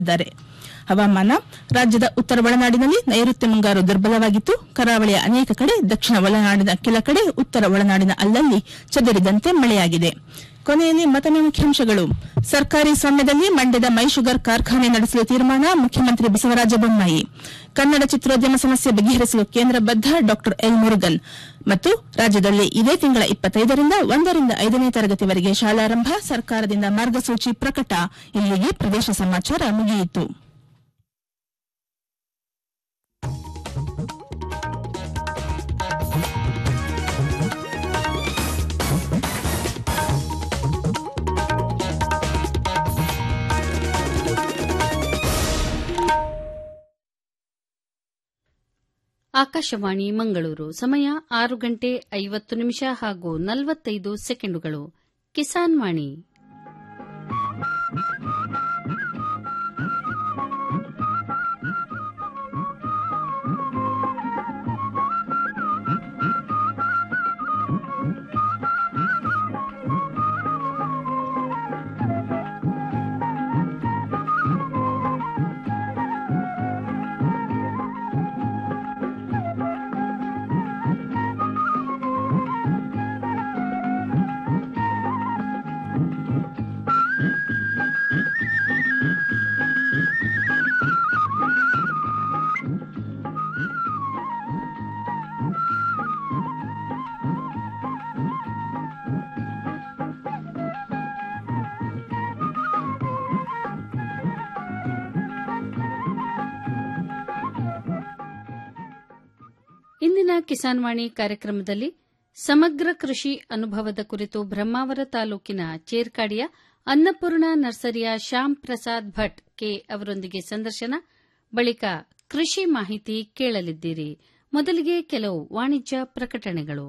ಇದ್ದಾರೆ ಹವಾಮಾನ ರಾಜ್ಯದ ಉತ್ತರ ಒಳನಾಡಿನಲ್ಲಿ ನೈಋತ್ಯ ಮುಂಗಾರು ದುರ್ಬಲವಾಗಿತ್ತು ಕರಾವಳಿಯ ಅನೇಕ ಕಡೆ ದಕ್ಷಿಣ ಒಳನಾಡಿನ ಕೆಲ ಕಡೆ ಉತ್ತರ ಒಳನಾಡಿನ ಅಲ್ಲಲ್ಲಿ ಚದುರಿದಂತೆ ಮಳೆಯಾಗಿದೆ ಕೊನೆಯಲ್ಲಿ ಮತನ ಮುಖ್ಯಾಂಶಗಳು ಸರ್ಕಾರಿ ಸ್ವಾಮ್ಯದಲ್ಲಿ ಮಂಡ್ಯದ ಮೈ ಶುಗರ್ ಕಾರ್ಖಾನೆ ನಡೆಸಲು ತೀರ್ಮಾನ ಮುಖ್ಯಮಂತ್ರಿ ಬಸವರಾಜ ಬೊಮ್ಮಾಯಿ ಕನ್ನಡ ಚಿತ್ರೋದ್ಯಮ ಸಮಸ್ಯೆ ಬಗೆಹರಿಸಲು ಕೇಂದ್ರ ಬದ್ಧ ಡಾ ಎಲ್ ಮುರುಗನ್ ಮತ್ತು ರಾಜ್ಯದಲ್ಲಿ ಇದೇ ತಿಂಗಳ ಇಪ್ಪತ್ತೈದರಿಂದ ಒಂದರಿಂದ ಐದನೇ ತರಗತಿವರೆಗೆ ಶಾಲಾರಂಭ ಸರ್ಕಾರದಿಂದ ಮಾರ್ಗಸೂಚಿ ಪ್ರಕಟ ಇಲ್ಲಿಗೆ ಪ್ರದೇಶ ಸಮಾಚಾರ ಮುಗಿಯಿತು ಆಕಾಶವಾಣಿ ಮಂಗಳೂರು ಸಮಯ ಆರು ಗಂಟೆ ಐವತ್ತು ನಿಮಿಷ ಹಾಗೂ ನಲವತ್ತೈದು ಸೆಕೆಂಡುಗಳು ಕಿಸಾನ್ ವಾಣಿ ಇಂದಿನ ಕಿಸಾನ್ ವಾಣಿ ಕಾರ್ಯಕ್ರಮದಲ್ಲಿ ಸಮಗ್ರ ಕೃಷಿ ಅನುಭವದ ಕುರಿತು ಬ್ರಹ್ಮಾವರ ತಾಲೂಕಿನ ಚೇರ್ಕಾಡಿಯ ಅನ್ನಪೂರ್ಣ ನರ್ಸರಿಯ ಶ್ಯಾಮ್ ಪ್ರಸಾದ್ ಭಟ್ ಕೆ ಅವರೊಂದಿಗೆ ಸಂದರ್ಶನ ಬಳಿಕ ಕೃಷಿ ಮಾಹಿತಿ ಕೇಳಲಿದ್ದೀರಿ ಮೊದಲಿಗೆ ಕೆಲವು ವಾಣಿಜ್ಯ ಪ್ರಕಟಣೆಗಳು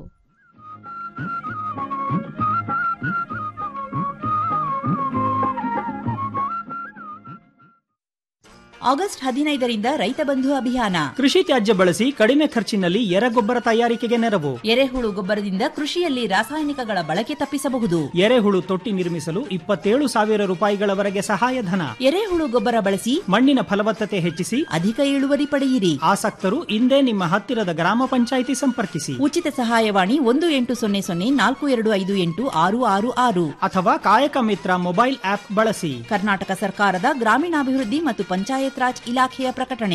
ಆಗಸ್ಟ್ ಹದಿನೈದರಿಂದ ರೈತ ಬಂಧು ಅಭಿಯಾನ ಕೃಷಿ ತ್ಯಾಜ್ಯ ಬಳಸಿ ಕಡಿಮೆ ಖರ್ಚಿನಲ್ಲಿ ಎರೆಗೊಬ್ಬರ ತಯಾರಿಕೆಗೆ ನೆರವು ಎರೆಹುಳು ಗೊಬ್ಬರದಿಂದ ಕೃಷಿಯಲ್ಲಿ ರಾಸಾಯನಿಕಗಳ ಬಳಕೆ ತಪ್ಪಿಸಬಹುದು ಎರೆಹುಳು ತೊಟ್ಟಿ ನಿರ್ಮಿಸಲು ಇಪ್ಪತ್ತೇಳು ಸಾವಿರ ರೂಪಾಯಿಗಳವರೆಗೆ ಸಹಾಯಧನ ಎರೆಹುಳು ಗೊಬ್ಬರ ಬಳಸಿ ಮಣ್ಣಿನ ಫಲವತ್ತತೆ ಹೆಚ್ಚಿಸಿ ಅಧಿಕ ಇಳುವರಿ ಪಡೆಯಿರಿ ಆಸಕ್ತರು ಇಂದೇ ನಿಮ್ಮ ಹತ್ತಿರದ ಗ್ರಾಮ ಪಂಚಾಯಿತಿ ಸಂಪರ್ಕಿಸಿ ಉಚಿತ ಸಹಾಯವಾಣಿ ಒಂದು ಎಂಟು ಸೊನ್ನೆ ಸೊನ್ನೆ ನಾಲ್ಕು ಎರಡು ಐದು ಎಂಟು ಆರು ಆರು ಆರು ಅಥವಾ ಕಾಯಕ ಮಿತ್ರ ಮೊಬೈಲ್ ಆಪ್ ಬಳಸಿ ಕರ್ನಾಟಕ ಸರ್ಕಾರದ ಗ್ರಾಮೀಣಾಭಿವೃದ್ಧಿ ಮತ್ತು ಪಂಚಾಯತ್ ರಾಜ್ ಇಲಾಖೆಯ ಪ್ರಕಟಣೆ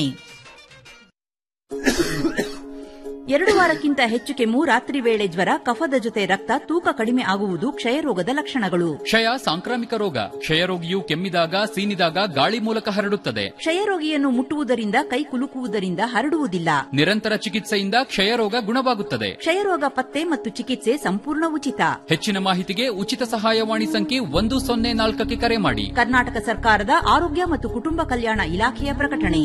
ಎರಡು ವಾರಕ್ಕಿಂತ ಹೆಚ್ಚು ಕೆಮ್ಮು ರಾತ್ರಿ ವೇಳೆ ಜ್ವರ ಕಫದ ಜೊತೆ ರಕ್ತ ತೂಕ ಕಡಿಮೆ ಆಗುವುದು ಕ್ಷಯರೋಗದ ಲಕ್ಷಣಗಳು ಕ್ಷಯ ಸಾಂಕ್ರಾಮಿಕ ರೋಗ ಕ್ಷಯರೋಗಿಯು ಕೆಮ್ಮಿದಾಗ ಸೀನಿದಾಗ ಗಾಳಿ ಮೂಲಕ ಹರಡುತ್ತದೆ ಕ್ಷಯರೋಗಿಯನ್ನು ಮುಟ್ಟುವುದರಿಂದ ಕೈ ಕುಲುಕುವುದರಿಂದ ಹರಡುವುದಿಲ್ಲ ನಿರಂತರ ಚಿಕಿತ್ಸೆಯಿಂದ ಕ್ಷಯರೋಗ ಗುಣವಾಗುತ್ತದೆ ಕ್ಷಯರೋಗ ಪತ್ತೆ ಮತ್ತು ಚಿಕಿತ್ಸೆ ಸಂಪೂರ್ಣ ಉಚಿತ ಹೆಚ್ಚಿನ ಮಾಹಿತಿಗೆ ಉಚಿತ ಸಹಾಯವಾಣಿ ಸಂಖ್ಯೆ ಒಂದು ಸೊನ್ನೆ ನಾಲ್ಕಕ್ಕೆ ಕರೆ ಮಾಡಿ ಕರ್ನಾಟಕ ಸರ್ಕಾರದ ಆರೋಗ್ಯ ಮತ್ತು ಕುಟುಂಬ ಕಲ್ಯಾಣ ಇಲಾಖೆಯ ಪ್ರಕಟಣೆ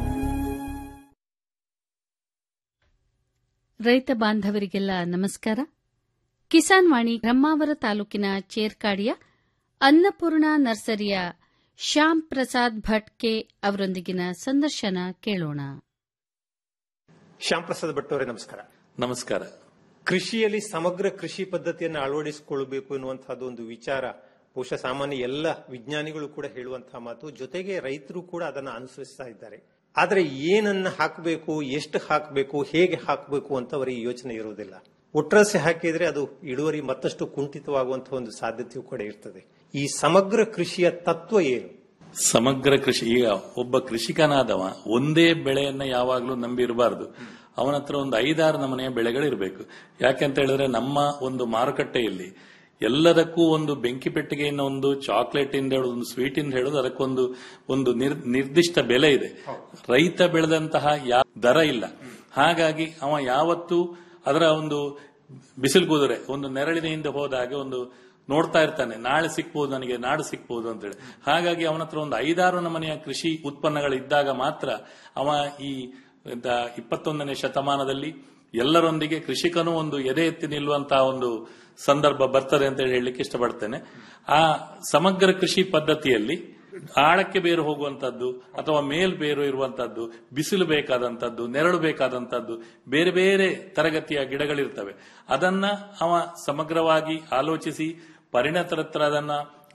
ರೈತ ಬಾಂಧವರಿಗೆಲ್ಲ ನಮಸ್ಕಾರ ಕಿಸಾನ್ ವಾಣಿ ಬ್ರಹ್ಮಾವರ ತಾಲೂಕಿನ ಚೇರ್ಕಾಡಿಯ ಅನ್ನಪೂರ್ಣ ನರ್ಸರಿಯ ಶ್ಯಾಮ್ ಪ್ರಸಾದ್ ಭಟ್ ಕೆ ಅವರೊಂದಿಗಿನ ಸಂದರ್ಶನ ಕೇಳೋಣ ಶ್ಯಾಮ್ ಪ್ರಸಾದ್ ಭಟ್ ಅವರೇ ನಮಸ್ಕಾರ ನಮಸ್ಕಾರ ಕೃಷಿಯಲ್ಲಿ ಸಮಗ್ರ ಕೃಷಿ ಪದ್ಧತಿಯನ್ನು ಅಳವಡಿಸಿಕೊಳ್ಳಬೇಕು ಎನ್ನುವಂತಹದ್ದು ಒಂದು ವಿಚಾರ ಬಹುಶಃ ಸಾಮಾನ್ಯ ಎಲ್ಲ ವಿಜ್ಞಾನಿಗಳು ಕೂಡ ಹೇಳುವಂತಹ ಮಾತು ಜೊತೆಗೆ ರೈತರು ಕೂಡ ಅದನ್ನು ಅನುಸರಿಸ್ತಾ ಇದ್ದಾರೆ ಆದ್ರೆ ಏನನ್ನ ಹಾಕಬೇಕು ಎಷ್ಟು ಹಾಕಬೇಕು ಹೇಗೆ ಹಾಕಬೇಕು ಅಂತ ಅವರಿಗೆ ಯೋಚನೆ ಇರುವುದಿಲ್ಲ ಒಟ್ರಾಸಿ ಹಾಕಿದ್ರೆ ಅದು ಇಳುವರಿ ಮತ್ತಷ್ಟು ಕುಂಠಿತವಾಗುವಂತಹ ಒಂದು ಸಾಧ್ಯತೆಯೂ ಕೂಡ ಇರ್ತದೆ ಈ ಸಮಗ್ರ ಕೃಷಿಯ ತತ್ವ ಏನು ಸಮಗ್ರ ಕೃಷಿ ಈಗ ಒಬ್ಬ ಕೃಷಿಕನಾದವ ಒಂದೇ ಬೆಳೆಯನ್ನ ಯಾವಾಗ್ಲೂ ನಂಬಿರಬಾರದು ಅವನ ಹತ್ರ ಒಂದು ಐದಾರು ನಮನೆಯ ಬೆಳೆಗಳಿರಬೇಕು ಯಾಕೆಂತ ಹೇಳಿದ್ರೆ ನಮ್ಮ ಒಂದು ಮಾರುಕಟ್ಟೆಯಲ್ಲಿ ಎಲ್ಲದಕ್ಕೂ ಒಂದು ಬೆಂಕಿ ಪೆಟ್ಟಿಗೆಯಿಂದ ಒಂದು ಚಾಕ್ಲೇಟ್ ಇಂದ ಹೇಳೋದು ಒಂದು ಸ್ವೀಟ್ ಇಂದ ಹೇಳೋದು ಅದಕ್ಕೊಂದು ಒಂದು ನಿರ್- ನಿರ್ದಿಷ್ಟ ಬೆಲೆ ಇದೆ ರೈತ ಬೆಳೆದಂತಹ ಯಾ ದರ ಇಲ್ಲ ಹಾಗಾಗಿ ಅವ ಯಾವತ್ತೂ ಅದರ ಒಂದು ಬಿಸಿಲು ಕುದುರೆ ಒಂದು ನೆರಳಿನಿಂದ ಹೋದಾಗ ಒಂದು ನೋಡ್ತಾ ಇರ್ತಾನೆ ನಾಳೆ ಸಿಕ್ಬೋದು ನನಗೆ ನಾಡು ಸಿಕ್ಬೋದು ಅಂತೇಳಿ ಹಾಗಾಗಿ ಅವನ ಹತ್ರ ಒಂದು ಐದಾರು ನಮನೆಯ ಕೃಷಿ ಉತ್ಪನ್ನಗಳಿದ್ದಾಗ ಮಾತ್ರ ಅವ ಈ ದ- ಇಪ್ಪತ್ತೊಂದನೇ ಶತಮಾನದಲ್ಲಿ ಎಲ್ಲರೊಂದಿಗೆ ಕೃಷಿಕನು ಒಂದು ಎದೆ ಎತ್ತಿ ನಿಲ್ಲುವಂತಹ ಒಂದು ಸಂದರ್ಭ ಬರ್ತದೆ ಅಂತ ಹೇಳಲಿಕ್ಕೆ ಇಷ್ಟಪಡ್ತೇನೆ ಆ ಸಮಗ್ರ ಕೃಷಿ ಪದ್ಧತಿಯಲ್ಲಿ ಆಳಕ್ಕೆ ಬೇರು ಹೋಗುವಂತದ್ದು ಅಥವಾ ಮೇಲ್ ಬೇರು ಇರುವಂತದ್ದು ಬಿಸಿಲು ಬೇಕಾದಂತದ್ದು ನೆರಳು ಬೇಕಾದಂತದ್ದು ಬೇರೆ ಬೇರೆ ತರಗತಿಯ ಗಿಡಗಳಿರ್ತವೆ ಅದನ್ನ ಅವ ಸಮಗ್ರವಾಗಿ ಆಲೋಚಿಸಿ ಪರಿಣತರ ಹತ್ರ ಅದನ್ನ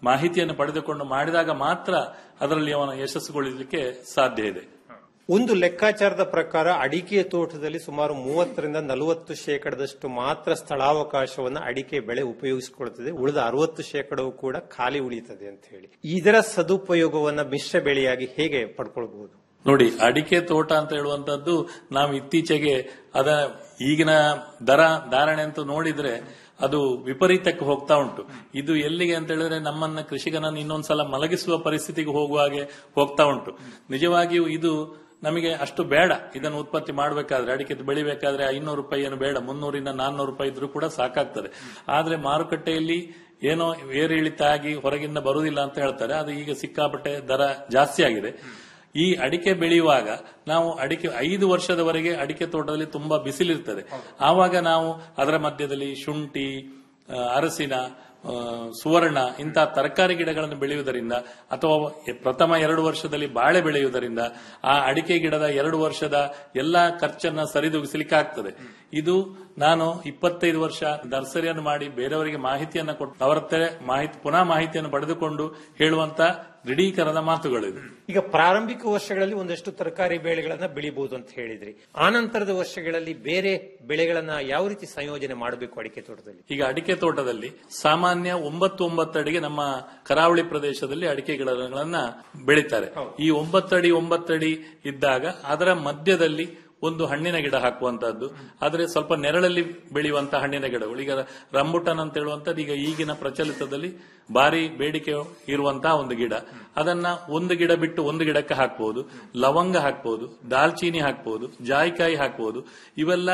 ಮಾಹಿತಿಯನ್ನು ಪಡೆದುಕೊಂಡು ಮಾಡಿದಾಗ ಮಾತ್ರ ಅದರಲ್ಲಿ ಅವನ ಯಶಸ್ಸುಗೊಳಿಸಲಿಕ್ಕೆ ಸಾಧ್ಯ ಇದೆ ಒಂದು ಲೆಕ್ಕಾಚಾರದ ಪ್ರಕಾರ ಅಡಿಕೆ ತೋಟದಲ್ಲಿ ಸುಮಾರು ಮೂವತ್ತರಿಂದ ನಲವತ್ತು ಶೇಕಡದಷ್ಟು ಮಾತ್ರ ಸ್ಥಳಾವಕಾಶವನ್ನು ಅಡಿಕೆ ಬೆಳೆ ಉಪಯೋಗಿಸಿಕೊಳ್ಳುತ್ತದೆ ಉಳಿದ ಅರವತ್ತು ಶೇಕಡವು ಕೂಡ ಖಾಲಿ ಉಳಿಯುತ್ತದೆ ಅಂತ ಹೇಳಿ ಇದರ ಸದುಪಯೋಗವನ್ನ ಮಿಶ್ರ ಬೆಳೆಯಾಗಿ ಹೇಗೆ ಪಡ್ಕೊಳ್ಬಹುದು ನೋಡಿ ಅಡಿಕೆ ತೋಟ ಅಂತ ಹೇಳುವಂತದ್ದು ನಾವು ಇತ್ತೀಚೆಗೆ ಅದ ಈಗಿನ ದರ ಧಾರಣೆ ಅಂತ ನೋಡಿದ್ರೆ ಅದು ವಿಪರೀತಕ್ಕೆ ಹೋಗ್ತಾ ಉಂಟು ಇದು ಎಲ್ಲಿಗೆ ಅಂತ ಹೇಳಿದ್ರೆ ನಮ್ಮನ್ನ ಕೃಷಿಕನನ್ನು ಇನ್ನೊಂದ್ಸಲ ಮಲಗಿಸುವ ಪರಿಸ್ಥಿತಿಗೆ ಹೋಗುವ ಹಾಗೆ ಹೋಗ್ತಾ ಉಂಟು ನಿಜವಾಗಿಯೂ ಇದು ನಮಗೆ ಅಷ್ಟು ಬೇಡ ಇದನ್ನು ಉತ್ಪತ್ತಿ ಮಾಡಬೇಕಾದ್ರೆ ಅಡಿಕೆ ಬೆಳಿಬೇಕಾದ್ರೆ ಐನೂರು ರೂಪಾಯಿ ಏನು ಬೇಡ ಮುನ್ನೂರಿಂದ ನಾನ್ನೂರು ರೂಪಾಯಿ ಇದ್ರೂ ಕೂಡ ಸಾಕಾಗ್ತದೆ ಆದ್ರೆ ಮಾರುಕಟ್ಟೆಯಲ್ಲಿ ಏನೋ ಏರಿಳಿತ ಆಗಿ ಹೊರಗಿಂದ ಬರುವುದಿಲ್ಲ ಅಂತ ಹೇಳ್ತಾರೆ ಅದು ಈಗ ಸಿಕ್ಕಾಪಟ್ಟೆ ದರ ಜಾಸ್ತಿ ಆಗಿದೆ ಈ ಅಡಿಕೆ ಬೆಳೆಯುವಾಗ ನಾವು ಅಡಿಕೆ ಐದು ವರ್ಷದವರೆಗೆ ಅಡಿಕೆ ತೋಟದಲ್ಲಿ ತುಂಬಾ ಬಿಸಿಲಿರ್ತದೆ ಆವಾಗ ನಾವು ಅದರ ಮಧ್ಯದಲ್ಲಿ ಶುಂಠಿ ಆ, ಅರಸಿನ ಆ, ಸುವರ್ಣ ಇಂತಹ ತರಕಾರಿ ಗಿಡಗಳನ್ನು ಬೆಳೆಯುವುದರಿಂದ ಅಥವಾ ಪ್ರಥಮ ಎರಡು ವರ್ಷದಲ್ಲಿ ಬಾಳೆ ಬೆಳೆಯುವುದರಿಂದ ಆ ಅಡಿಕೆ ಗಿಡದ ಎರಡು ವರ್ಷದ ಎಲ್ಲಾ ಖರ್ಚನ್ನ ಸರಿದೂಗಿಸಲಿಕ್ಕೆ ಆಗ್ತದೆ ಇದು ನಾನು ಇಪ್ಪತ್ತೈದು ವರ್ಷ ನರ್ಸರಿಯನ್ನು ಮಾಡಿ ಬೇರೆಯವರಿಗೆ ಮಾಹಿತಿಯನ್ನ ಕೊಟ್ಟು ಅವರ ಹತ್ರ ಮಾಹಿತಿ ಪುನಃ ಮಾಹಿತಿಯನ್ನು ಪಡೆದುಕೊಂಡು ಹೇಳುವಂತ ದೃಢೀಕರಣದ ಮಾತುಗಳು ಇದು ಈಗ ಪ್ರಾರಂಭಿಕ ವರ್ಷಗಳಲ್ಲಿ ಒಂದಷ್ಟು ತರಕಾರಿ ಬೆಳೆಗಳನ್ನ ಬೆಳಿಬಹುದು ಅಂತ ಹೇಳಿದ್ರಿ ಆನಂತರದ ವರ್ಷಗಳಲ್ಲಿ ಬೇರೆ ಬೆಳೆಗಳನ್ನ ಯಾವ ರೀತಿ ಸಂಯೋಜನೆ ಮಾಡಬೇಕು ಅಡಿಕೆ ತೋಟದಲ್ಲಿ ಈಗ ಅಡಿಕೆ ತೋಟದಲ್ಲಿ ಸಾಮಾನ್ಯ ಒಂಬತ್ತು ಒಂಬತ್ತು ಅಡಿಗೆ ನಮ್ಮ ಕರಾವಳಿ ಪ್ರದೇಶದಲ್ಲಿ ಅಡಿಕೆ ಗಿಡಗಳನ್ನ ಬೆಳೀತಾರೆ ಈ ಒಂಬತ್ತಡಿ ಒಂಬತ್ತಡಿ ಇದ್ದಾಗ ಅದರ ಮಧ್ಯದಲ್ಲಿ ಒಂದು ಹಣ್ಣಿನ ಗಿಡ ಹಾಕುವಂತಹದ್ದು ಆದ್ರೆ ಸ್ವಲ್ಪ ನೆರಳಲ್ಲಿ ಬೆಳೆಯುವಂತಹ ಹಣ್ಣಿನ ಗಿಡಗಳು ಈಗ ರಂಬುಟನ್ ಅಂತ ಹೇಳುವಂತದ್ದು ಈಗ ಈಗಿನ ಪ್ರಚಲಿತದಲ್ಲಿ ಭಾರಿ ಬೇಡಿಕೆ ಇರುವಂತಹ ಒಂದು ಗಿಡ ಅದನ್ನ ಒಂದು ಗಿಡ ಬಿಟ್ಟು ಒಂದು ಗಿಡಕ್ಕೆ ಹಾಕಬಹುದು ಲವಂಗ ಹಾಕಬಹುದು ದಾಲ್ಚೀನಿ ಹಾಕಬಹುದು ಜಾಯಿಕಾಯಿ ಹಾಕಬಹುದು ಇವೆಲ್ಲ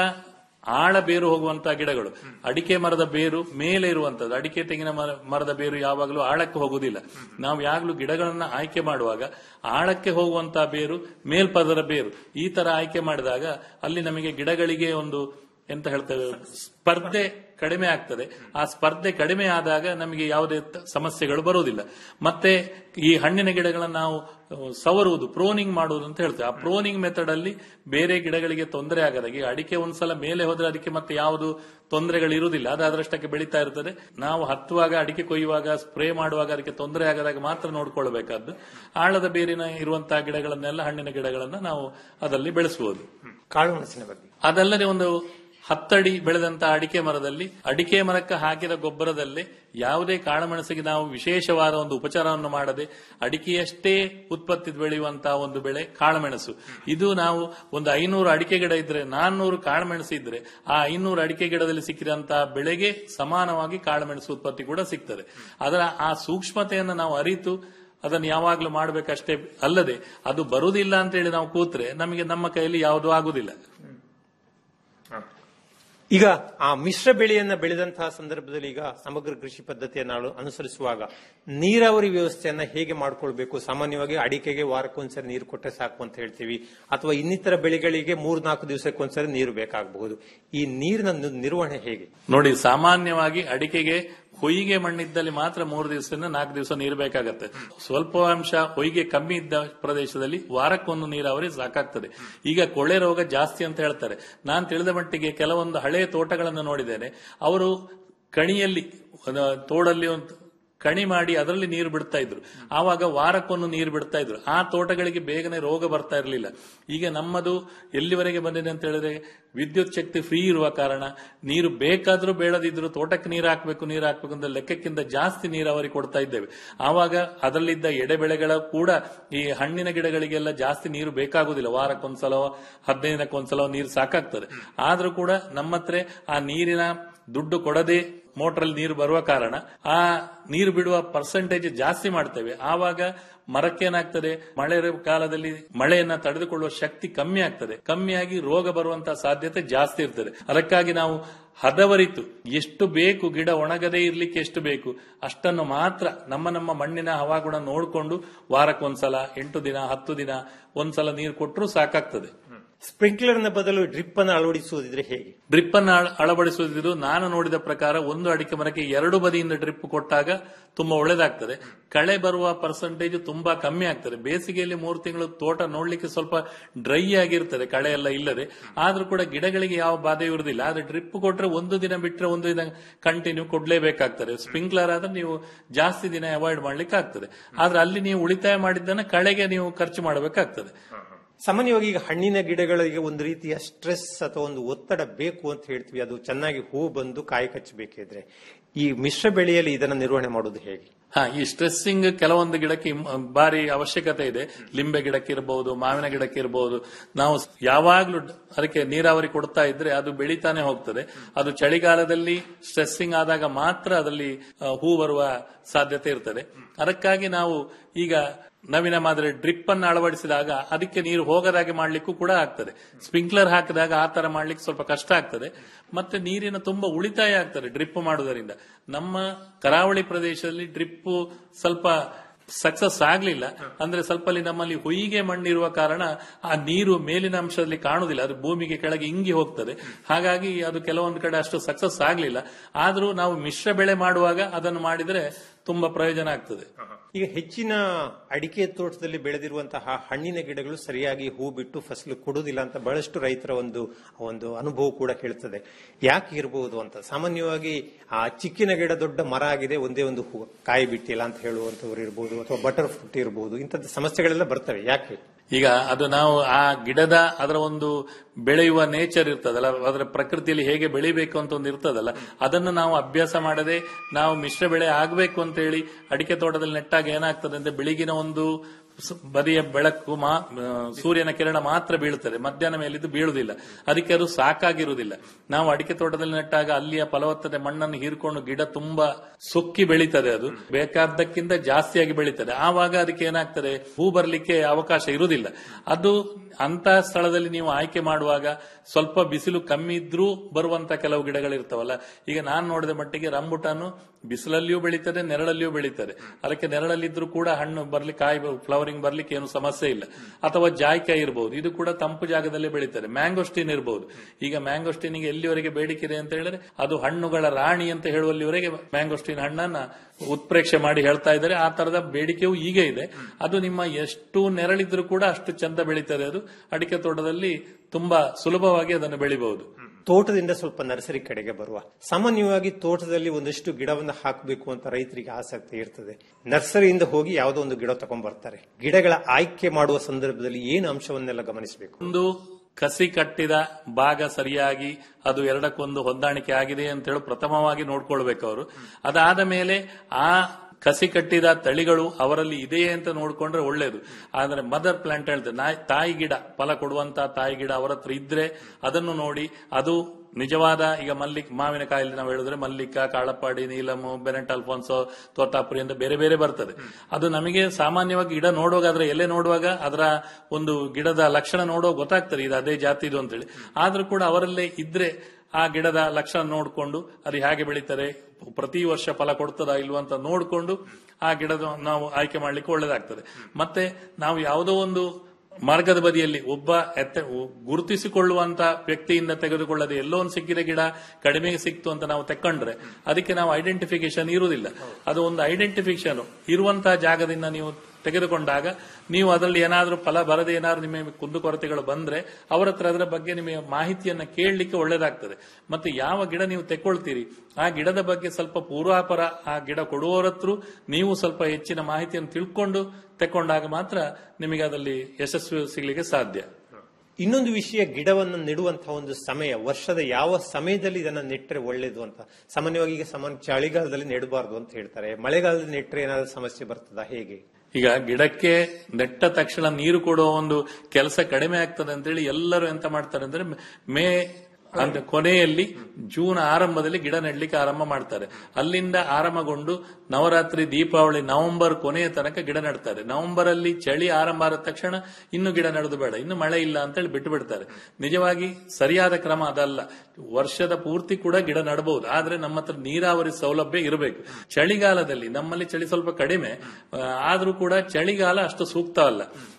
ಆಳ ಬೇರು ಹೋಗುವಂತಹ ಗಿಡಗಳು ಅಡಿಕೆ ಮರದ ಬೇರು ಮೇಲೆ ಇರುವಂತದ್ದು ಅಡಿಕೆ ತೆಂಗಿನ ಮರ- ಮರದ ಬೇರು ಯಾವಾಗಲೂ ಆಳಕ್ಕೆ ಹೋಗುವುದಿಲ್ಲ ನಾವು ಯಾವಾಗಲೂ ಗಿಡಗಳನ್ನ ಆಯ್ಕೆ ಮಾಡುವಾಗ ಆಳಕ್ಕೆ ಹೋಗುವಂತಹ ಬೇರು ಮೇಲ್ಪದರ ಬೇರು ಈ ತರ ಆಯ್ಕೆ ಮಾಡಿದಾಗ ಅಲ್ಲಿ ನಮಗೆ ಗಿಡಗಳಿಗೆ ಒಂದು ಎಂತ ಹೇಳ್ತೇವೆ ಸ್ಪರ್ಧೆ ಕಡಿಮೆ ಆಗ್ತದೆ ಆ ಸ್ಪರ್ಧೆ ಕಡಿಮೆ ಆದಾಗ ನಮಗೆ ಯಾವುದೇ ತ- ಸಮಸ್ಯೆಗಳು ಬರುವುದಿಲ್ಲ ಮತ್ತೆ ಈ ಹಣ್ಣಿನ ಗಿಡಗಳನ್ನು ನಾವು ಅಹ್, ಸವರುವುದು ಪ್ರೋನಿಂಗ್ ಮಾಡುವುದು ಅಂತ ಹೇಳ್ತೇವೆ ಆ ಪ್ರೋನಿಂಗ್ ಮೆಥಡ್ ಅಲ್ಲಿ ಬೇರೆ ಗಿಡಗಳಿಗೆ ತೊಂದರೆ ಆಗದಾಗ ಈ ಅಡಿಕೆ ಒಂದ್ಸಲ ಮೇಲೆ ಹೋದ್ರೆ ಅದಕ್ಕೆ ಮತ್ತೆ ಯಾವುದು ತೊಂದರೆಗಳು ಇರುವುದಿಲ್ಲ ಅದು ಅದರಷ್ಟಕ್ಕೆ ಬೆಳೀತಾ ಇರ್ತದೆ ನಾವು ಹತ್ತುವಾಗ ಅಡಿಕೆ ಕೊಯ್ಯುವಾಗ ಸ್ಪ್ರೇ ಮಾಡುವಾಗ ಅದಕ್ಕೆ ತೊಂದರೆ ಆಗದಾಗ ಮಾತ್ರ ನೋಡ್ಕೊಳ್ಬೇಕಾದ್ದು ಆಳದ ಬೇರಿನ ಇರುವಂತಹ ಗಿಡಗಳನ್ನೆಲ್ಲ ಹಣ್ಣಿನ ಗಿಡಗಳನ್ನ ನಾವು ಅದರಲ್ಲಿ ಬೆಳೆಸಬಹುದು ಕಾಳು ಮೆಣಸಿನ ಬಗ್ಗೆ ಅದಲ್ಲದೆ ಒಂದು ಹತ್ತಡಿ ಬೆಳೆದಂತಹ ಅಡಿಕೆ ಮರದಲ್ಲಿ ಅಡಿಕೆ ಮರಕ್ಕೆ ಹಾಕಿದ ಗೊಬ್ಬರದಲ್ಲಿ ಯಾವುದೇ ಕಾಳುಮೆಣಸಿಗೆ ನಾವು ವಿಶೇಷವಾದ ಒಂದು ಉಪಚಾರವನ್ನು ಮಾಡದೆ ಅಡಿಕೆಯಷ್ಟೇ ಉತ್ಪತ್ತಿ ಬೆಳೆಯುವಂತಹ ಒಂದು ಬೆಳೆ ಕಾಳುಮೆಣಸು ಇದು ನಾವು ಒಂದು ಐನೂರು ಅಡಿಕೆ ಗಿಡ ಇದ್ರೆ ನಾನ್ನೂರು ಕಾಳುಮೆಣಸು ಇದ್ರೆ ಆ ಐನೂರು ಅಡಿಕೆ ಗಿಡದಲ್ಲಿ ಸಿಕ್ಕಿದಂತಹ ಬೆಳೆಗೆ ಸಮಾನವಾಗಿ ಕಾಳುಮೆಣಸು ಉತ್ಪತ್ತಿ ಕೂಡ ಸಿಗ್ತದೆ ಅದರ ಆ ಸೂಕ್ಷ್ಮತೆಯನ್ನು ನಾವು ಅರಿತು ಅದನ್ನು ಯಾವಾಗಲೂ ಮಾಡಬೇಕಷ್ಟೇ ಅಲ್ಲದೆ ಅದು ಬರುವುದಿಲ್ಲ ಅಂತ ಹೇಳಿ ನಾವು ಕೂತ್ರೆ ನಮಗೆ ನಮ್ಮ ಕೈಯಲ್ಲಿ ಯಾವುದೂ ಆಗುದಿಲ್ಲ ಈಗ ಆ ಮಿಶ್ರ ಬೆಳೆಯನ್ನ ಬೆಳೆದಂತಹ ಸಂದರ್ಭದಲ್ಲಿ ಈಗ ಸಮಗ್ರ ಕೃಷಿ ಪದ್ಧತಿಯನ್ನು ಅಳು- ಅನುಸರಿಸುವಾಗ ನೀರಾವರಿ ವ್ಯವಸ್ಥೆಯನ್ನ ಹೇಗೆ ಮಾಡ್ಕೊಳ್ಬೇಕು ಸಾಮಾನ್ಯವಾಗಿ ಅಡಿಕೆಗೆ ವಾರಕ್ಕೊಂದ್ಸರಿ ನೀರು ಕೊಟ್ಟರೆ ಸಾಕು ಅಂತ ಹೇಳ್ತೀವಿ ಅಥವಾ ಇನ್ನಿತರ ಬೆಳೆಗಳಿಗೆ ಮೂರ್ ನಾಲ್ಕು ದಿವಸಕ್ಕೊಂದ್ಸರಿ ನೀರು ಬೇಕಾಗಬಹುದು ಈ ನೀರಿನ ನಿ- ನಿರ್ವಹಣೆ ಹೇಗೆ ನೋಡಿ ಸಾಮಾನ್ಯವಾಗಿ ಅಡಿಕೆಗೆ ಹೊಯ್ಗೆ ಮಣ್ಣಿದ್ದಲ್ಲಿ ಮಾತ್ರ ಮೂರು ದಿವಸದಿಂದ ನಾಲ್ಕು ದಿವಸ ನೀರು ಬೇಕಾಗತ್ತೆ ಸ್ವಲ್ಪ ಅಂಶ ಹೊಯ್ಗೆ ಕಮ್ಮಿ ಇದ್ದ ಪ್ರದೇಶದಲ್ಲಿ ವಾರಕ್ಕೊಂದು ನೀರಾವರಿ ಸಾಕಾಗ್ತದೆ ಈಗ ಕೊಳೆ ರೋಗ ಜಾಸ್ತಿ ಅಂತ ಹೇಳ್ತಾರೆ ನಾನು ತಿಳಿದ ಮಟ್ಟಿಗೆ ಕೆಲವೊಂದು ಹಳೆಯ ತೋಟಗಳನ್ನು ನೋಡಿದ್ದೇನೆ ಅವರು ಕಣಿಯಲ್ಲಿ ಅದ ತೋಡಲ್ಲಿ ಒಂದು ಕಣಿ ಮಾಡಿ ಅದರಲ್ಲಿ ನೀರು ಬಿಡ್ತಾ ಇದ್ರು ಆವಾಗ ವಾರಕ್ಕೊಂದು ನೀರು ಬಿಡ್ತಾ ಇದ್ರು ಆ ತೋಟಗಳಿಗೆ ಬೇಗನೆ ರೋಗ ಬರ್ತಾ ಇರಲಿಲ್ಲ ಈಗ ನಮ್ಮದು ಎಲ್ಲಿವರೆಗೆ ಬಂದಿದೆ ಅಂತ ಹೇಳಿದ್ರೆ ವಿದ್ಯುತ್ ಶಕ್ತಿ ಫ್ರೀ ಇರುವ ಕಾರಣ ನೀರು ಬೇಕಾದ್ರೂ ಬೇಡದಿದ್ರು ತೋಟಕ್ಕೆ ನೀರು ಹಾಕಬೇಕು ನೀರು ಹಾಕಬೇಕು ಅಂತ ಲೆಕ್ಕಕ್ಕಿಂತ ಜಾಸ್ತಿ ನೀರಾವರಿ ಕೊಡ್ತಾ ಇದ್ದೇವೆ ಆವಾಗ ಅದರಲ್ಲಿದ್ದ ಎಡೆಬೆಳೆಗಳ ಕೂಡ ಈ ಹಣ್ಣಿನ ಗಿಡಗಳಿಗೆಲ್ಲ ಜಾಸ್ತಿ ನೀರು ಬೇಕಾಗುದಿಲ್ಲ ವಾರಕ್ಕೊಂದ್ಸಲ ಹದಿನೈದಕ್ಕೊಂದ್ಸಲ ನೀರು ಸಾಕಾಗ್ತದೆ ಆದ್ರೂ ಕೂಡ ನಮ್ಮ ಹತ್ರ ಆ ನೀರಿನ ದುಡ್ಡು ಕೊಡದೆ ಮೋಟ್ರಲ್ಲಿ ನೀರು ಬರುವ ಕಾರಣ ಆ ನೀರು ಬಿಡುವ ಪರ್ಸೆಂಟೇಜ್ ಜಾಸ್ತಿ ಮಾಡ್ತೇವೆ ಆವಾಗ ಮರಕ್ಕೇನಾಗ್ತದೆ ಮಳೆ ಕಾಲದಲ್ಲಿ ಮಳೆಯನ್ನ ತಡೆದುಕೊಳ್ಳುವ ಶಕ್ತಿ ಕಮ್ಮಿ ಆಗ್ತದೆ ಕಮ್ಮಿಯಾಗಿ ರೋಗ ಬರುವಂತಹ ಸಾಧ್ಯತೆ ಜಾಸ್ತಿ ಇರ್ತದೆ ಅದಕ್ಕಾಗಿ ನಾವು ಹದವರಿತು ಎಷ್ಟು ಬೇಕು ಗಿಡ ಒಣಗದೇ ಇರ್ಲಿಕ್ಕೆ ಎಷ್ಟು ಬೇಕು ಅಷ್ಟನ್ನು ಮಾತ್ರ ನಮ್ಮ ನಮ್ಮ ಮಣ್ಣಿನ ಹವಾಗುಣ ನೋಡಿಕೊಂಡು ವಾರಕ್ಕೊಂದ್ಸಲ ಎಂಟು ದಿನ ಹತ್ತು ದಿನ ಒಂದ್ಸಲ ನೀರು ಕೊಟ್ಟರು ಸಾಕಾಗ್ತದೆ ಸ್ಪ್ರಿಂಕ್ಲರ್ ನ ಬದಲು ಡ್ರಿಪ್ ಅನ್ನು ಅಳವಡಿಸುವುದಿದ್ರೆ ಹೇಗೆ ಡ್ರಿಪ್ ಅನ್ನು ಅಳ- ಅಳವಡಿಸುವುದು ನಾನು ನೋಡಿದ ಪ್ರಕಾರ ಒಂದು ಅಡಿಕೆ ಮರಕ್ಕೆ ಎರಡು ಬದಿಯಿಂದ ಡ್ರಿಪ್ ಕೊಟ್ಟಾಗ ತುಂಬಾ ಒಳ್ಳೇದಾಗ್ತದೆ ಕಳೆ ಬರುವ ಪರ್ಸೆಂಟೇಜ್ ತುಂಬಾ ಕಮ್ಮಿ ಆಗ್ತದೆ ಬೇಸಿಗೆಯಲ್ಲಿ ಮೂರು ತಿಂಗಳು ತೋಟ ನೋಡ್ಲಿಕ್ಕೆ ಸ್ವಲ್ಪ ಡ್ರೈ ಆಗಿರ್ತದೆ ಕಳೆ ಎಲ್ಲ ಇಲ್ಲದೆ ಆದ್ರೂ ಕೂಡ ಗಿಡಗಳಿಗೆ ಯಾವ ಬಾಧೆ ಇರುವುದಿಲ್ಲ ಆದ್ರೆ ಡ್ರಿಪ್ ಕೊಟ್ರೆ ಒಂದು ದಿನ ಬಿಟ್ರೆ ಒಂದು ದಿನ ಕಂಟಿನ್ಯೂ ಕೊಡ್ಲೇಬೇಕಾಗ್ತದೆ ಸ್ಪ್ರಿಂಕ್ಲರ್ ಆದ್ರೆ ನೀವು ಜಾಸ್ತಿ ದಿನ ಅವಾಯ್ಡ್ ಮಾಡ್ಲಿಕ್ಕೆ ಆಗ್ತದೆ ಆದ್ರೆ ಅಲ್ಲಿ ನೀವು ಉಳಿತಾಯ ಮಾಡಿದ್ದನ್ನ ಕಳೆಗೆ ನೀವು ಖರ್ಚು ಮಾಡಬೇಕಾಗ್ತದೆ ಸಾಮಾನ್ಯವಾಗಿ ಈಗ ಹಣ್ಣಿನ ಗಿಡಗಳಿಗೆ ಒಂದು ರೀತಿಯ ಸ್ಟ್ರೆಸ್ ಅಥವಾ ಒಂದು ಒತ್ತಡ ಬೇಕು ಅಂತ ಹೇಳ್ತೀವಿ ಅದು ಚೆನ್ನಾಗಿ ಹೂ ಬಂದು ಕಾಯಿ ಕಚ್ಚಬೇಕಿದ್ರೆ ಈ ಮಿಶ್ರ ಬೆಳೆಯಲ್ಲಿ ಇದನ್ನ ನಿರ್ವಹಣೆ ಮಾಡುವುದು ಹೇಗೆ ಹಾ ಈ ಸ್ಟ್ರೆಸ್ಸಿಂಗ್ ಕೆಲವೊಂದು ಗಿಡಕ್ಕೆ ಇಮ್- ಭಾರಿ ಅವಶ್ಯಕತೆ ಇದೆ ಲಿಂಬೆ ಗಿಡಕ್ಕೆ ಇರಬಹುದು ಮಾವಿನ ಗಿಡಕ್ಕೆ ಇರಬಹುದು ನಾವು ಯಾವಾಗ್ಲೂ ಡ್- ಅದಕ್ಕೆ ನೀರಾವರಿ ಕೊಡ್ತಾ ಇದ್ರೆ ಅದು ಬೆಳಿತಾನೆ ಹೋಗ್ತದೆ ಅದು ಚಳಿಗಾಲದಲ್ಲಿ ಸ್ಟ್ರೆಸ್ಸಿಂಗ್ ಆದಾಗ ಮಾತ್ರ ಅದರಲ್ಲಿ ಆ, ಹೂ ಬರುವ ಸಾಧ್ಯತೆ ಇರ್ತದೆ ಅದಕ್ಕಾಗಿ ನಾವು ಈಗ ನವೀನ ಮಾದರಿ ಡ್ರಿಪ್ ಅನ್ನು ಅಳವಡಿಸಿದಾಗ ಅದಕ್ಕೆ ನೀರು ಹೋಗದಾಗೆ ಮಾಡ್ಲಿಕ್ಕೂ ಕೂಡ ಆಗ್ತದೆ ಸ್ಪ್ರಿಂಕ್ಲರ್ ಹಾಕಿದಾಗ ಆ ತರ ಮಾಡ್ಲಿಕ್ಕೆ ಸ್ವಲ್ಪ ಕಷ್ಟ ಆಗ್ತದೆ ಮತ್ತೆ ನೀರಿನ ತುಂಬಾ ಉಳಿತಾಯ ಆಗ್ತದೆ ಡ್ರಿಪ್ ಮಾಡುವುದರಿಂದ ನಮ್ಮ ಕರಾವಳಿ ಪ್ರದೇಶದಲ್ಲಿ ಡ್ರಿಪ್ ಸ್ವಲ್ಪ ಸಕ್ಸಸ್ ಆಗ್ಲಿಲ್ಲ ಅಂದ್ರೆ ಸ್ವಲ್ಪ ಅಲ್ಲಿ ನಮ್ಮಲ್ಲಿ ಹೊಯ್ಗೆ ಮಣ್ಣಿರುವ ಕಾರಣ ಆ ನೀರು ಮೇಲಿನ ಅಂಶದಲ್ಲಿ ಕಾಣುದಿಲ್ಲ ಅದು ಭೂಮಿಗೆ ಕೆಳಗೆ ಇಂಗಿ ಹೋಗ್ತದೆ ಹಾಗಾಗಿ ಅದು ಕೆಲವೊಂದು ಕಡೆ ಅಷ್ಟು ಸಕ್ಸಸ್ ಆಗ್ಲಿಲ್ಲ ಆದ್ರೂ ನಾವು ಮಿಶ್ರ ಬೆಳೆ ಮಾಡುವಾಗ ಅದನ್ನು ಮಾಡಿದ್ರೆ ತುಂಬಾ ಪ್ರಯೋಜನ ಆಗ್ತದೆ ಈಗ ಹೆಚ್ಚಿನ ಅಡಿಕೆ ತೋಟದಲ್ಲಿ ಬೆಳೆದಿರುವಂತಹ ಹಣ್ಣಿನ ಗಿಡಗಳು ಸರಿಯಾಗಿ ಹೂ ಬಿಟ್ಟು ಫಸಲು ಕೊಡುವುದಿಲ್ಲ ಅಂತ ಬಹಳಷ್ಟು ರೈತರ ಒಂದು ಒಂದು ಅನುಭವ ಕೂಡ ಹೇಳ್ತದೆ ಯಾಕೆ ಇರಬಹುದು ಅಂತ ಸಾಮಾನ್ಯವಾಗಿ ಆ ಚಿಕ್ಕಿನ ಗಿಡ ದೊಡ್ಡ ಮರ ಆಗಿದೆ ಒಂದೇ ಒಂದು ಹೂ ಕಾಯಿ ಬಿಟ್ಟಿಲ್ಲ ಅಂತ ಹೇಳುವಂತವ್ರು ಇರಬಹುದು ಅಥವಾ ಬಟರ್ ಫ್ರೂಟ್ ಇರಬಹುದು ಇಂಥದ್ದು ಸಮಸ್ಯೆಗಳೆಲ್ಲ ಬರ್ತವೆ ಯಾಕೆ ಈಗ ಅದು ನಾವು ಆ ಗಿಡದ ಅದರ ಒಂದು ಬೆಳೆಯುವ ನೇಚರ್ ಇರ್ತದಲ್ಲ ಅದರ ಪ್ರಕೃತಿಯಲ್ಲಿ ಹೇಗೆ ಬೆಳಿಬೇಕು ಅಂತ ಒಂದು ಇರ್ತದಲ್ಲ ಅದನ್ನು ನಾವು ಅಭ್ಯಾಸ ಮಾಡದೆ ನಾವು ಮಿಶ್ರ ಬೆಳೆ ಆಗಬೇಕು ಅಂತ ಹೇಳಿ ಅಡಿಕೆ ತೋಟದಲ್ಲಿ ನೆಟ್ಟಾಗ ಏನಾಗ್ತದೆ ಅಂದ್ರೆ ಬೆಳಿಗಿನ ಒಂದು ಸ- ಬದಿಯ ಬೆಳಕು ಮಾ ಆ, ಸೂರ್ಯನ ಕಿರಣ ಮಾತ್ರ ಬೀಳುತ್ತದೆ ಮಧ್ಯಾಹ್ನ ಮೇಲೆ ಇದು ಬೀಳುವುದಿಲ್ಲ ಅದಕ್ಕೆ ಅದು ಸಾಕಾಗಿರುವುದಿಲ್ಲ ನಾವು ಅಡಿಕೆ ತೋಟದಲ್ಲಿ ನೆಟ್ಟಾಗ ಅಲ್ಲಿಯ ಫಲವತ್ತತೆ ಮಣ್ಣನ್ನು ಹೀರ್ಕೊಂಡು ಗಿಡ ತುಂಬಾ ಸುಕ್ಕಿ ಬೆಳೀತದೆ ಅದು ಬೇಕಾದ್ದಕ್ಕಿಂತ ಜಾಸ್ತಿಯಾಗಿ ಬೆಳೀತದೆ ಆವಾಗ ಅದಕ್ಕೆ ಏನಾಗ್ತದೆ ಹೂ ಬರಲಿಕ್ಕೆ ಅವಕಾಶ ಇರುವುದಿಲ್ಲ ಅದು ಅಂತ ಸ್ಥಳದಲ್ಲಿ ನೀವು ಆಯ್ಕೆ ಮಾಡುವಾಗ ಸ್ವಲ್ಪ ಬಿಸಿಲು ಕಮ್ಮಿ ಇದ್ರೂ ಬರುವಂತ ಕೆಲವು ಗಿಡಗಳಿರ್ತಾವಲ್ಲ ಈಗ ನಾನು ನೋಡಿದ ಮಟ್ಟಿಗೆ ರಂಬುಟಾನು ಬಿಸಿಲಲ್ಲಿಯೂ ಬೆಳೀತದೆ ನೆರಳಲ್ಲಿಯೂ ಬೆಳೀತದೆ ಅದಕ್ಕೆ ನೆರಳಲ್ಲಿದ್ರೂ ಕೂಡ ಹಣ್ಣು ಬರ್ಲಿಕ್ಕೆ ಕಾಯಿ ಫ್ಲವರಿಂಗ್ ಬರ್ಲಿಕ್ಕೆ ಏನು ಸಮಸ್ಯೆ ಇಲ್ಲ ಅಥವಾ ಜಾಯ್ಕಾಯಿ ಇರಬಹುದು ಇದು ಕೂಡ ತಂಪು ಜಾಗದಲ್ಲಿ ಬೆಳೀತದೆ ಮ್ಯಾಂಗೋಸ್ಟೀನ್ ಇರಬಹುದು ಈಗ ಮ್ಯಾಂಗೋಸ್ಟೀನಿಗೆ ಎಲ್ಲಿವರೆಗೆ ಬೇಡಿಕೆ ಇದೆ ಅಂತ ಹೇಳಿದ್ರೆ ಅದು ಹಣ್ಣುಗಳ ರಾಣಿ ಅಂತ ಹೇಳುವಲ್ಲಿವರೆಗೆ ಮ್ಯಾಂಗೋಸ್ಟೀನ್ ಹಣ್ಣನ್ನ ಉತ್ಪ್ರೇಕ್ಷೆ ಮಾಡಿ ಹೇಳ್ತಾ ಇದ್ದಾರೆ ಆ ತರದ ಬೇಡಿಕೆಯೂ ಈಗ ಇದೆ ಅದು ನಿಮ್ಮ ಎಷ್ಟು ನೆರಳಿದ್ರೂ ಕೂಡ ಅಷ್ಟು ಚಂದ ಬೆಳೀತದೆ ಅದು ಅಡಿಕೆ ತೋಟದಲ್ಲಿ ತುಂಬಾ ಸುಲಭವಾಗಿ ಅದನ್ನು ಬೆಳಿಬಹುದು ತೋಟದಿಂದ ಸ್ವಲ್ಪ ನರ್ಸರಿ ಕಡೆಗೆ ಬರುವ ಸಾಮಾನ್ಯವಾಗಿ ತೋಟದಲ್ಲಿ ಒಂದಷ್ಟು ಗಿಡವನ್ನು ಹಾಕಬೇಕು ಅಂತ ರೈತರಿಗೆ ಆಸಕ್ತಿ ಇರ್ತದೆ ನರ್ಸರಿಯಿಂದ ಹೋಗಿ ಯಾವುದೋ ಒಂದು ಗಿಡ ತಗೊಂಡ್ ಬರ್ತಾರೆ ಗಿಡಗಳ ಆಯ್ಕೆ ಮಾಡುವ ಸಂದರ್ಭದಲ್ಲಿ ಏನು ಅಂಶವನ್ನೆಲ್ಲ ಗಮನಿಸಬೇಕು ಒಂದು ಕಸಿ ಕಟ್ಟಿದ ಭಾಗ ಸರಿಯಾಗಿ ಅದು ಎರಡಕ್ಕೊಂದು ಹೊಂದಾಣಿಕೆ ಆಗಿದೆ ಅಂತ ಹೇಳಿ ಪ್ರಥಮವಾಗಿ ನೋಡ್ಕೊಳ್ಬೇಕು ಅವರು ಅದಾದ ಮೇಲೆ ಆ ಕಸಿ ಕಟ್ಟಿದ ತಳಿಗಳು ಅವರಲ್ಲಿ ಇದೆಯೇ ಅಂತ ನೋಡ್ಕೊಂಡ್ರೆ ಒಳ್ಳೇದು ಆದ್ರೆ ಮದರ್ ಪ್ಲಾಂಟ್ ಹೇಳ್ತಾರೆ ನಾಯ್- ತಾಯಿ ಗಿಡ ಫಲ ಕೊಡುವಂತ ತಾಯಿ ಗಿಡ ಅವರ ಹತ್ರ ಇದ್ರೆ ಅದನ್ನು ನೋಡಿ ಅದು ನಿಜವಾದ ಈಗ ಮಲ್ಲಿಕ್ ಮಾವಿನಕಾಯಲ್ಲಿ ನಾವು ಹೇಳಿದ್ರೆ ಮಲ್ಲಿಕ ಕಾಳಪ್ಪಾಡಿ ನೀಲಮು ಬೆನೆಟ್ ಅಲ್ಫೋನ್ಸೋ ತೋತಾಪುರಿ ಅಂತ ಬೇರೆ ಬೇರೆ ಬರ್ತದೆ ಅದು ನಮಗೆ ಸಾಮಾನ್ಯವಾಗಿ ಗಿಡ ನೋಡುವಾಗ ಅದರ ಎಲೆ ನೋಡುವಾಗ ಅದರ ಒಂದು ಗಿಡದ ಲಕ್ಷಣ ನೋಡುವಾಗ ಗೊತ್ತಾಗ್ತದೆ ಇದು ಅದೇ ಜಾತಿದು ಅಂತೇಳಿ ಆದ್ರೂ ಕೂಡ ಅವರಲ್ಲೇ ಇದ್ರೆ ಆ ಗಿಡದ ಲಕ್ಷಣ ನೋಡಿಕೊಂಡು ಅದು ಹೇಗೆ ಬೆಳೀತಾರೆ ಪ್ರತಿ ವರ್ಷ ಫಲ ಕೊಡ್ತದಾ ಇಲ್ವಾ ಅಂತ ನೋಡಿಕೊಂಡು ಆ ಗಿಡದ ನಾವು ಆಯ್ಕೆ ಮಾಡ್ಲಿಕ್ಕೆ ಒಳ್ಳೇದಾಗ್ತದೆ ಮತ್ತೆ ನಾವು ಯಾವುದೋ ಒಂದು ಮಾರ್ಗದ ಬದಿಯಲ್ಲಿ ಒಬ್ಬ ಎತ್ತ ಗುರುತಿಸಿಕೊಳ್ಳುವಂತ ವ್ಯಕ್ತಿಯಿಂದ ತೆಗೆದುಕೊಳ್ಳದೆ ಎಲ್ಲೋ ಒಂದು ಸಿಕ್ಕಿದ ಗಿಡ ಕಡಿಮೆಗೆ ಸಿಕ್ತು ಅಂತ ನಾವು ತೆಕ್ಕೊಂಡ್ರೆ ಅದಕ್ಕೆ ನಾವು ಐಡೆಂಟಿಫಿಕೇಶನ್ ಇರುವುದಿಲ್ಲ ಅದು ಒಂದು ಐಡೆಂಟಿಫಿಕೇಶನ್ ಇರುವಂತಹ ಜಾಗದಿಂದ ನೀವು ತೆಗೆದುಕೊಂಡಾಗ ನೀವು ಅದರಲ್ಲಿ ಏನಾದರೂ ಫಲ ಬರದೆ ಏನಾದ್ರು ನಿಮಗೆ ಕುಂದುಕೊರತೆಗಳು ಬಂದ್ರೆ ಅವರ ಹತ್ರ ಅದರ ಬಗ್ಗೆ ನಿಮಗೆ ಮಾಹಿತಿಯನ್ನ ಕೇಳಲಿಕ್ಕೆ ಒಳ್ಳೇದಾಗ್ತದೆ ಮತ್ತೆ ಯಾವ ಗಿಡ ನೀವು ತೆಕ್ಕೊಳ್ತೀರಿ ಆ ಗಿಡದ ಬಗ್ಗೆ ಸ್ವಲ್ಪ ಪೂರ್ವಾಪರ ಆ ಗಿಡ ಕೊಡುವವರ ಹತ್ರ ನೀವು ಸ್ವಲ್ಪ ಹೆಚ್ಚಿನ ಮಾಹಿತಿಯನ್ನು ತಿಳ್ಕೊಂಡು ತೆಕ್ಕೊಂಡಾಗ ಮಾತ್ರ ನಿಮಗೆ ಅದರಲ್ಲಿ ಯಶಸ್ವಿ ಸಿಗಲಿಕ್ಕೆ ಸಾಧ್ಯ ಇನ್ನೊಂದು ವಿಷಯ ಗಿಡವನ್ನು ನೆಡುವಂತಹ ಒಂದು ಸಮಯ ವರ್ಷದ ಯಾವ ಸಮಯದಲ್ಲಿ ಇದನ್ನ ನೆಟ್ಟರೆ ಒಳ್ಳೇದು ಅಂತ ಸಾಮಾನ್ಯವಾಗಿ ಈಗ ಸಾಮಾನ್ಯ ಚಳಿಗಾಲದಲ್ಲಿ ನೆಡಬಾರ್ದು ಅಂತ ಹೇಳ್ತಾರೆ ಮಳೆಗಾಲದಲ್ಲಿ ನೆಟ್ಟರೆ ಏನಾದ್ರು ಸಮಸ್ಯೆ ಬರ್ತದಾ ಹೇಗೆ ಈಗ ಗಿಡಕ್ಕೆ ನೆಟ್ಟ ತಕ್ಷಣ ನೀರು ಕೊಡುವ ಒಂದು ಕೆಲಸ ಕಡಿಮೆ ಆಗ್ತದೆ ಅಂತೇಳಿ ಎಲ್ಲರೂ ಎಂತ ಮಾಡ್ತಾರೆ ಅಂದ್ರೆ ಮೇ ಅಂದ್ರೆ ಕೊನೆಯಲ್ಲಿ ಜೂನ್ ಆರಂಭದಲ್ಲಿ ಗಿಡ ನೆಡ್ಲಿಕ್ಕೆ ಆರಂಭ ಮಾಡ್ತಾರೆ ಅಲ್ಲಿಂದ ಆರಂಭಗೊಂಡು ನವರಾತ್ರಿ ದೀಪಾವಳಿ ನವೆಂಬರ್ ಕೊನೆಯ ತನಕ ಗಿಡ ನೆಡ್ತಾರೆ ನವೆಂಬರ್ ಅಲ್ಲಿ ಚಳಿ ಆರಂಭ ಆದ ತಕ್ಷಣ ಇನ್ನು ಗಿಡ ನೆಡೋದು ಬೇಡ ಇನ್ನು ಮಳೆ ಇಲ್ಲ ಅಂತೇಳಿ ಬಿಟ್ಟು ಬಿಡ್ತಾರೆ ನಿಜವಾಗಿ ಸರಿಯಾದ ಕ್ರಮ ಅದಲ್ಲ ವರ್ಷದ ಪೂರ್ತಿ ಕೂಡ ಗಿಡ ನಡಬಹುದು ಆದ್ರೆ ನಮ್ಮ ಹತ್ರ ನೀರಾವರಿ ಸೌಲಭ್ಯ ಇರಬೇಕು ಚಳಿಗಾಲದಲ್ಲಿ ನಮ್ಮಲ್ಲಿ ಚಳಿ ಸ್ವಲ್ಪ ಕಡಿಮೆ ಆ, ಆದ್ರೂ ಕೂಡ ಚಳಿಗಾಲ ಅಷ್ಟು ಸೂಕ್ತ ಅಲ್ಲ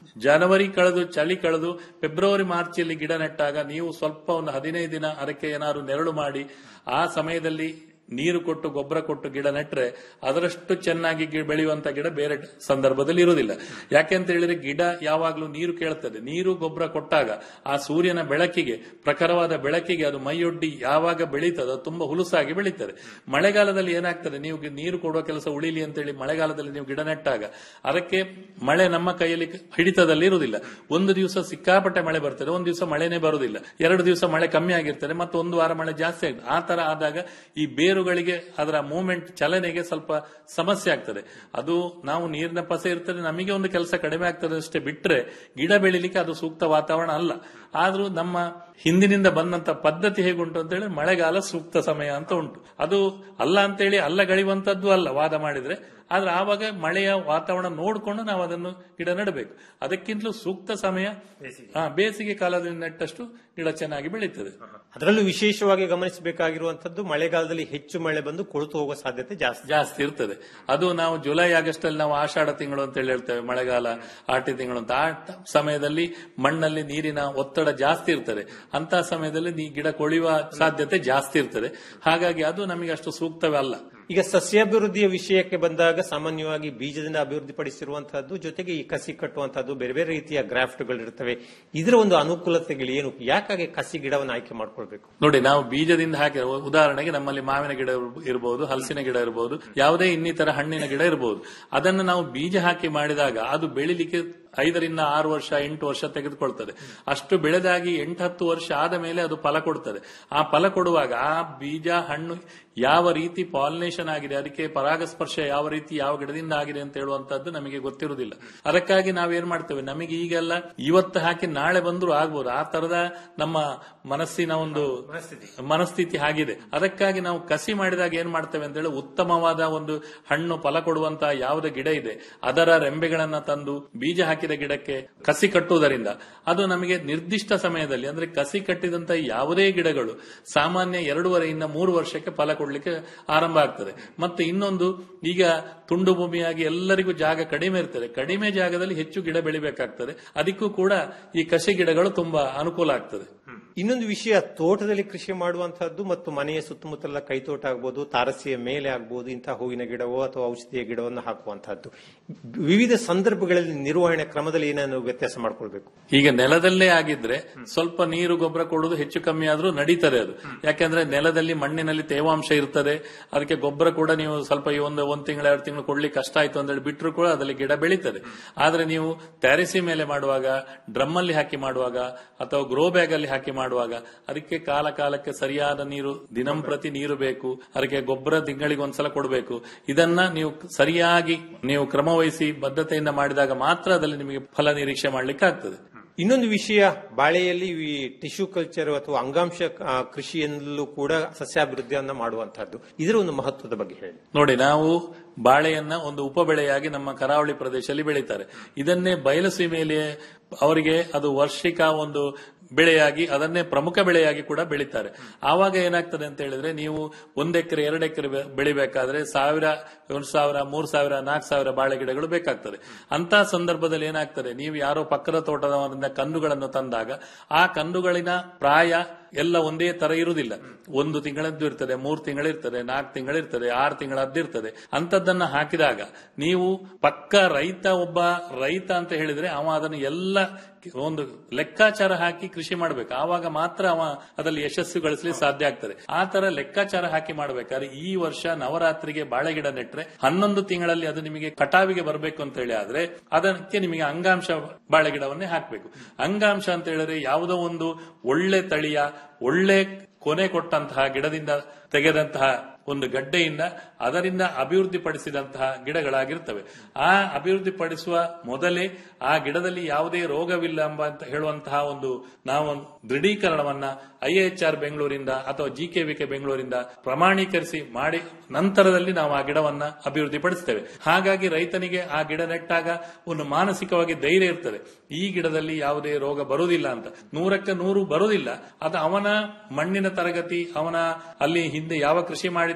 ಜನವರಿ ಕಳೆದು ಚಳಿ ಕಳೆದು ಫೆಬ್ರವರಿ ಮಾರ್ಚ್ ಅಲ್ಲಿ ಗಿಡ ನೆಟ್ಟಾಗ ನೀವು ಸ್ವಲ್ಪ ಒಂದು ಹದಿನೈದು ದಿನ ಅದಕ್ಕೆ ಏನಾದ್ರು ನೆರಳು ಮಾಡಿ ಆ ಸಮಯದಲ್ಲಿ ನೀರು ಕೊಟ್ಟು ಗೊಬ್ಬರ ಕೊಟ್ಟು ಗಿಡ ನೆಟ್ರೆ ಅದರಷ್ಟು ಚೆನ್ನಾಗಿ ಗಿ- ಬೆಳೆಯುವಂತ ಗಿಡ ಬೇರೆ ಸಂದರ್ಭದಲ್ಲಿ ಇರುವುದಿಲ್ಲ ಯಾಕೆ ಅಂತ ಹೇಳಿದ್ರೆ ಗಿಡ ಯಾವಾಗಲೂ ನೀರು ಕೇಳ್ತದೆ ನೀರು ಗೊಬ್ಬರ ಕೊಟ್ಟಾಗ ಆ ಸೂರ್ಯನ ಬೆಳಕಿಗೆ ಪ್ರಖರವಾದ ಬೆಳಕಿಗೆ ಅದು ಮೈಯೊಡ್ಡಿ ಯಾವಾಗ ಬೆಳೀತದೆ ಅದು ತುಂಬಾ ಹುಲುಸಾಗಿ ಬೆಳೀತದೆ ಮಳೆಗಾಲದಲ್ಲಿ ಏನಾಗ್ತದೆ ನೀವು ಗಿ- ನೀರು ಕೊಡುವ ಕೆಲಸ ಉಳಿಲಿ ಅಂತೇಳಿ ಮಳೆಗಾಲದಲ್ಲಿ ನೀವು ಗಿಡ ನೆಟ್ಟಾಗ ಅದಕ್ಕೆ ಮಳೆ ನಮ್ಮ ಕೈಯಲ್ಲಿ ಹಿಡಿತದಲ್ಲಿ ಇರುವುದಿಲ್ಲ ಒಂದು ದಿವಸ ಸಿಕ್ಕಾಪಟ್ಟೆ ಮಳೆ ಬರ್ತದೆ ಒಂದು ದಿವಸ ಮಳೆನೇ ಬರುವುದಿಲ್ಲ ಎರಡು ದಿವಸ ಮಳೆ ಕಮ್ಮಿ ಆಗಿರ್ತದೆ ಮತ್ತು ಒಂದು ವಾರ ಮಳೆ ಜಾಸ್ತಿ ಆಗಿದೆ ಆ ತರ ಆದಾಗ ಈ ಬೇರುಗಳಿಗೆ ಅದರ ಮೂವ್ಮೆಂಟ್ ಚಲನೆಗೆ ಸ್ವಲ್ಪ ಸಮಸ್ಯೆ ಆಗ್ತದೆ ಅದು ನಾವು ನೀರಿನ ಪಸೆ ಇರ್ತದೆ ನಮಗೆ ಒಂದು ಕೆಲಸ ಕಡಿಮೆ ಆಗ್ತದೆ ಅಷ್ಟೇ ಬಿಟ್ರೆ ಗಿಡ ಬೆಳಿಲಿಕ್ಕೆ ಅದು ಸೂಕ್ತ ವಾತಾವರಣ ಅಲ್ಲ ಆದ್ರೂ ನಮ್ಮ ಹಿಂದಿನಿಂದ ಬಂದಂತ ಪದ್ಧತಿ ಹೇಗುಂಟು ಅಂತ ಹೇಳಿ ಮಳೆಗಾಲ ಸೂಕ್ತ ಸಮಯ ಅಂತ ಉಂಟು ಅದು ಅಲ್ಲ ಅಂತೇಳಿ ಅಲ್ಲಗಳೆಯುವಂತದ್ದು ಅಲ್ಲ ವಾದ ಮಾಡಿದ್ರೆ ಆದ್ರೆ ಆವಾಗ ಮಳೆಯ ವಾತಾವರಣ ನೋಡಿಕೊಂಡು ನಾವು ಅದನ್ನು ಗಿಡ ನೆಡಬೇಕು ಅದಕ್ಕಿಂತಲೂ ಸೂಕ್ತ ಸಮಯ ಆ, ಬೇಸಿಗೆ ಕಾಲದಲ್ಲಿ ನೆಟ್ಟಷ್ಟು ಗಿಡ ಚೆನ್ನಾಗಿ ಬೆಳೀತದೆ ಅದರಲ್ಲೂ ವಿಶೇಷವಾಗಿ ಗಮನಿಸಬೇಕಾಗಿರುವಂತದ್ದು ಮಳೆಗಾಲದಲ್ಲಿ ಹೆಚ್ಚು ಮಳೆ ಬಂದು ಕೊಳೆತು ಹೋಗೋ ಸಾಧ್ಯತೆ ಜಾಸ್ತಿ ಜಾಸ್ತಿ ಇರ್ತದೆ ಅದು ನಾವು ಜುಲೈ ಆಗಸ್ಟ್ ಅಲ್ಲಿ ನಾವು ಆಷಾಢ ತಿಂಗಳು ಅಂತ ಹೇಳಿ ಹೇಳ್ತೇವೆ ಮಳೆಗಾಲ ಆಟಿ ತಿಂಗಳು ಅಂತ ಆ ಟ- ಸಮಯದಲ್ಲಿ ಮಣ್ಣಲ್ಲಿ ನೀರಿನ ಒತ್ತಡ ಜಾಸ್ತಿ ಇರ್ತದೆ ಅಂತ ಸಮಯದಲ್ಲಿ ನೀ ಗಿಡ ಕೊಳೆಯುವ ಸಾಧ್ಯತೆ ಜಾಸ್ತಿ ಇರ್ತದೆ ಹಾಗಾಗಿ ಅದು ನಮಗೆ ಅಷ್ಟು ಸೂಕ್ತವೇ ಅಲ್ಲ ಈಗ ಸಸ್ಯಾಭಿವೃದ್ಧಿಯ ವಿಷಯಕ್ಕೆ ಬಂದಾಗ ಸಾಮಾನ್ಯವಾಗಿ ಬೀಜದಿಂದ ಅಭಿವೃದ್ಧಿಪಡಿಸಿರುವಂತಹದ್ದು ಜೊತೆಗೆ ಈ ಕಸಿ ಕಟ್ಟುವಂತಹದ್ದು ಬೇರೆ ಬೇರೆ ರೀತಿಯ ಗ್ರಾಫ್ಟ್ಗಳು ಇರ್ತವೆ ಇದರ ಒಂದು ಅನುಕೂಲತೆಗಳು ಏನು ಯಾಕಾಗಿ ಕಸಿ ಗಿಡವನ್ನು ಆಯ್ಕೆ ಮಾಡ್ಕೊಳ್ಬೇಕು ನೋಡಿ ನಾವು ಬೀಜದಿಂದ ಹಾಕಿ ಉದಾಹರಣೆಗೆ ನಮ್ಮಲ್ಲಿ ಮಾವಿನ ಗಿಡ ಇರಬಹುದು ಹಲಸಿನ ಗಿಡ ಇರಬಹುದು ಯಾವುದೇ ಇನ್ನಿತರ ಹಣ್ಣಿನ ಗಿಡ ಇರಬಹುದು ಅದನ್ನು ನಾವು ಬೀಜ ಹಾಕಿ ಮಾಡಿದಾಗ ಅದು ಬೆಳಿಲಿಕ್ಕೆ ಐದರಿಂದ ಆರು ವರ್ಷ ಎಂಟು ವರ್ಷ ತೆಗೆದುಕೊಳ್ತದೆ ಅಷ್ಟು ಬೆಳೆದಾಗಿ ಎಂಟು ಹತ್ತು ವರ್ಷ ಆದ ಮೇಲೆ ಅದು ಫಲ ಕೊಡ್ತದೆ ಆ ಫಲ ಕೊಡುವಾಗ ಆ ಬೀಜ ಹಣ್ಣು ಯಾವ ರೀತಿ ಪಾಲಿನೇಷನ್ ಆಗಿದೆ ಅದಕ್ಕೆ ಪರಾಗಸ್ಪರ್ಶ ಯಾವ ರೀತಿ ಯಾವ ಗಿಡದಿಂದ ಆಗಿದೆ ಅಂತ ಹೇಳುವಂತದ್ದು ನಮಗೆ ಗೊತ್ತಿರುವುದಿಲ್ಲ ಅದಕ್ಕಾಗಿ ನಾವೇನ್ ಮಾಡ್ತೇವೆ ನಮಗೆ ಈಗೆಲ್ಲ ಇವತ್ತು ಹಾಕಿ ನಾಳೆ ಬಂದ್ರು ಆಗ್ಬೋದು ಆ ತರದ ನಮ್ಮ ಮನಸ್ಸಿನ ಒಂದು ಮನಸ್ಥಿತಿ ಆಗಿದೆ ಅದಕ್ಕಾಗಿ ನಾವು ಕಸಿ ಮಾಡಿದಾಗ ಏನ್ ಮಾಡ್ತೇವೆ ಅಂತ ಹೇಳಿ ಉತ್ತಮವಾದ ಒಂದು ಹಣ್ಣು ಫಲ ಕೊಡುವಂತ ಯಾವುದೇ ಗಿಡ ಇದೆ ಅದರ ರೆಂಬೆಗಳನ್ನ ತಂದು ಬೀಜ ಹಾಕಿದ ಗಿಡಕ್ಕೆ ಕಸಿ ಕಟ್ಟುವುದರಿಂದ ಅದು ನಮಗೆ ನಿರ್ದಿಷ್ಟ ಸಮಯದಲ್ಲಿ ಅಂದ್ರೆ ಕಸಿ ಕಟ್ಟಿದಂತ ಯಾವುದೇ ಗಿಡಗಳು ಸಾಮಾನ್ಯ ಎರಡೂವರೆಯಿಂದ ಮೂರು ವರ್ಷಕ್ಕೆ ಫಲ ಕೊಡ್ಲಿಕ್ಕೆ ಆರಂಭ ಆಗ್ತದೆ ಮತ್ತೆ ಇನ್ನೊಂದು ಈಗ ತುಂಡು ಭೂಮಿಯಾಗಿ ಎಲ್ಲರಿಗೂ ಜಾಗ ಕಡಿಮೆ ಇರ್ತದೆ ಕಡಿಮೆ ಜಾಗದಲ್ಲಿ ಹೆಚ್ಚು ಗಿಡ ಬೆಳಿಬೇಕಾಗ್ತದೆ ಅದಕ್ಕೂ ಕೂಡ ಈ ಕಸಿ ಗಿಡಗಳು ತುಂಬಾ ಅನುಕೂಲ ಆಗ್ತದೆ ಇನ್ನೊಂದು ವಿಷಯ ತೋಟದಲ್ಲಿ ಕೃಷಿ ಮಾಡುವಂತಹದ್ದು ಮತ್ತು ಮನೆಯ ಸುತ್ತಮುತ್ತಲ ಕೈತೋಟ ಆಗ್ಬೋದು ತಾರಸಿಯ ಮೇಲೆ ಆಗ್ಬೋದು ಇಂತಹ ಹೂವಿನ ಗಿಡವೋ ಅಥವಾ ಔಷಧಿಯ ಗಿಡವನ್ನು ಹಾಕುವಂತಹದ್ದು ವಿವಿಧ ಸಂದರ್ಭಗಳಲ್ಲಿ ನಿರ್ವಹಣೆ ಕ್ರಮದಲ್ಲಿ ಏನೇನು ವ್ಯತ್ಯಾಸ ಮಾಡ್ಕೊಳ್ಬೇಕು ಈಗ ನೆಲದಲ್ಲೇ ಆಗಿದ್ರೆ ಸ್ವಲ್ಪ ನೀರು ಗೊಬ್ಬರ ಕೊಡುವುದು ಹೆಚ್ಚು ಕಮ್ಮಿ ಆದ್ರೂ ನಡೀತದೆ ಅದು ಯಾಕಂದ್ರೆ ನೆಲದಲ್ಲಿ ಮಣ್ಣಿನಲ್ಲಿ ತೇವಾಂಶ ಇರ್ತದೆ ಅದಕ್ಕೆ ಗೊಬ್ಬರ ಕೂಡ ನೀವು ಸ್ವಲ್ಪ ಈ ಒಂದು ಒಂದ್ ತಿಂಗಳು ಎರಡು ತಿಂಗಳು ಕೊಡ್ಲಿಕ್ಕೆ ಕಷ್ಟ ಆಯ್ತು ಅಂತ ಹೇಳಿ ಬಿಟ್ಟರು ಕೂಡ ಅದರಲ್ಲಿ ಗಿಡ ಬೆಳೀತದೆ ಆದ್ರೆ ನೀವು ಟ್ಯಾರಿಸಿ ಮೇಲೆ ಮಾಡುವಾಗ ಡ್ರಮ್ ಅಲ್ಲಿ ಹಾಕಿ ಮಾಡುವಾಗ ಅಥವಾ ಗ್ರೋ ಬ್ಯಾಗ್ ಅಲ್ಲಿ ಹಾಕಿ ಮಾಡುವಾಗ ಅದಕ್ಕೆ ಕಾಲ ಕಾಲಕ್ಕೆ ಸರಿಯಾದ ನೀರು ದಿನಂಪ್ರತಿ ನೀರು ಬೇಕು ಅದಕ್ಕೆ ಗೊಬ್ಬರ ತಿಂಗಳಿಗೆ ಒಂದ್ಸಲ ಕೊಡಬೇಕು ಇದನ್ನ ನೀವು ಸರಿಯಾಗಿ ನೀವು ಕ್ರಮವಹಿಸಿ ಬದ್ಧತೆಯಿಂದ ಮಾಡಿದಾಗ ಮಾತ್ರ ಅದರಲ್ಲಿ ನಿಮಗೆ ಫಲ ನಿರೀಕ್ಷೆ ಮಾಡ್ಲಿಕ್ಕೆ ಆಗ್ತದೆ ಇನ್ನೊಂದು ವಿಷಯ ಬಾಳೆಯಲ್ಲಿ ಈ ಟಿಶ್ಯೂ ಕಲ್ಚರ್ ಅಥವಾ ಅಂಗಾಂಶ ಆ, ಕೃಷಿಯಲ್ಲೂ ಕೂಡ ಸಸ್ಯಾಭಿವೃದ್ಧಿಯನ್ನ ಮಾಡುವಂತಹದ್ದು ಇದರ ಒಂದು ಮಹತ್ವದ ಬಗ್ಗೆ ಹೇಳಿ ನೋಡಿ ನಾವು ಬಾಳೆಯನ್ನ ಒಂದು ಉಪಬೆಳೆಯಾಗಿ ನಮ್ಮ ಕರಾವಳಿ ಪ್ರದೇಶದಲ್ಲಿ ಬೆಳೀತಾರೆ ಇದನ್ನೇ ಬಯಲುಸೀಮೆಯಲ್ಲಿ ಅವರಿಗೆ ಅದು ವಾರ್ಷಿಕ ಒಂದು ಬೆಳೆಯಾಗಿ ಅದನ್ನೇ ಪ್ರಮುಖ ಬೆಳೆಯಾಗಿ ಕೂಡ ಬೆಳೀತಾರೆ ಆವಾಗ ಏನಾಗ್ತದೆ ಅಂತ ಹೇಳಿದ್ರೆ ನೀವು ಒಂದ್ ಎಕರೆ ಎರಡು ಎಕರೆ ಬೆಳಿಬೇಕಾದ್ರೆ ಸಾವಿರ ಒಂದು ಸಾವಿರ ಮೂರ್ ಸಾವಿರ ನಾಲ್ಕು ಸಾವಿರ ಬಾಳೆ ಗಿಡಗಳು ಬೇಕಾಗ್ತದೆ ಅಂತ ಸಂದರ್ಭದಲ್ಲಿ ಏನಾಗ್ತದೆ ನೀವು ಯಾರೋ ಪಕ್ಕದ ತೋಟದವರಿಂದ ಕಂದುಗಳನ್ನು ತಂದಾಗ ಆ ಕಂದುಗಳಿನ ಪ್ರಾಯ ಎಲ್ಲ ಒಂದೇ ತರ ಇರುವುದಿಲ್ಲ ಒಂದು ತಿಂಗಳದ್ದು ಇರ್ತದೆ ಮೂರು ತಿಂಗಳಿರ್ತದೆ ನಾಲ್ಕು ತಿಂಗಳಿರ್ತದೆ ಆರು ತಿಂಗಳದ್ದು ಇರ್ತದೆ ಅಂತದ್ದನ್ನ ಹಾಕಿದಾಗ ನೀವು ಪಕ್ಕ ರೈತ ಒಬ್ಬ ರೈತ ಅಂತ ಹೇಳಿದ್ರೆ ಅವ ಅದನ್ನು ಎಲ್ಲ ಒಂದು ಲೆಕ್ಕಾಚಾರ ಹಾಕಿ ಕೃಷಿ ಮಾಡ್ಬೇಕು ಆವಾಗ ಮಾತ್ರ ಅವ ಅದರಲ್ಲಿ ಯಶಸ್ಸು ಗಳಿಸಲಿಕ್ಕೆ ಸಾಧ್ಯ ಆಗ್ತದೆ ಆ ತರ ಲೆಕ್ಕಾಚಾರ ಹಾಕಿ ಮಾಡ್ಬೇಕಾದ್ರೆ ಈ ವರ್ಷ ನವರಾತ್ರಿಗೆ ಬಾಳೆ ಗಿಡ ನೆಟ್ರೆ ಹನ್ನೊಂದು ತಿಂಗಳಲ್ಲಿ ಅದು ನಿಮಗೆ ಕಟಾವಿಗೆ ಬರಬೇಕು ಅಂತ ಹೇಳಿ ಆದ್ರೆ ಅದಕ್ಕೆ ನಿಮಗೆ ಅಂಗಾಂಶ ಬಾಳೆ ಗಿಡವನ್ನೇ ಹಾಕಬೇಕು ಅಂಗಾಂಶ ಅಂತ ಹೇಳಿದ್ರೆ ಯಾವುದೋ ಒಂದು ಒಳ್ಳೆ ತಳಿಯ ಒಳ್ಳೆ ಕೊನೆ ಕೊಟ್ಟಂತಹ ಗಿಡದಿಂದ ತೆಗೆದಂತಹ ಒಂದು ಗಡ್ಡೆಯಿಂದ ಅದರಿಂದ ಅಭಿವೃದ್ಧಿಪಡಿಸಿದಂತಹ ಗಿಡಗಳಾಗಿರ್ತವೆ ಆ ಅಭಿವೃದ್ಧಿಪಡಿಸುವ ಮೊದಲೇ ಆ ಗಿಡದಲ್ಲಿ ಯಾವುದೇ ರೋಗವಿಲ್ಲ ಎಂಬ ಅಂತ ಹೇಳುವಂತಹ ಒಂದು ನಾವು ಒಂದು ದೃಢೀಕರಣವನ್ನ ಐಎಚ್ಆರ್ ಬೆಂಗಳೂರಿಂದ ಅಥವಾ ಜಿ ಕೆ ವಿ ಕೆ ಬೆಂಗಳೂರಿಂದ ಪ್ರಮಾಣೀಕರಿಸಿ ಮಾಡಿ ನಂತರದಲ್ಲಿ ನಾವು ಆ ಗಿಡವನ್ನ ಅಭಿವೃದ್ಧಿಪಡಿಸ್ತೇವೆ ಹಾಗಾಗಿ ರೈತನಿಗೆ ಆ ಗಿಡ ನೆಟ್ಟಾಗ ಒಂದು ಮಾನಸಿಕವಾಗಿ ಧೈರ್ಯ ಇರ್ತದೆ ಈ ಗಿಡದಲ್ಲಿ ಯಾವುದೇ ರೋಗ ಬರುವುದಿಲ್ಲ ಅಂತ ನೂರಕ್ಕೆ ನೂರು ಬರುವುದಿಲ್ಲ ಅದು ಅವನ ಮಣ್ಣಿನ ತರಗತಿ ಅವನ ಅಲ್ಲಿ ಹಿಂದೆ ಯಾವ ಕೃಷಿ ಮಾಡಿದ್ದ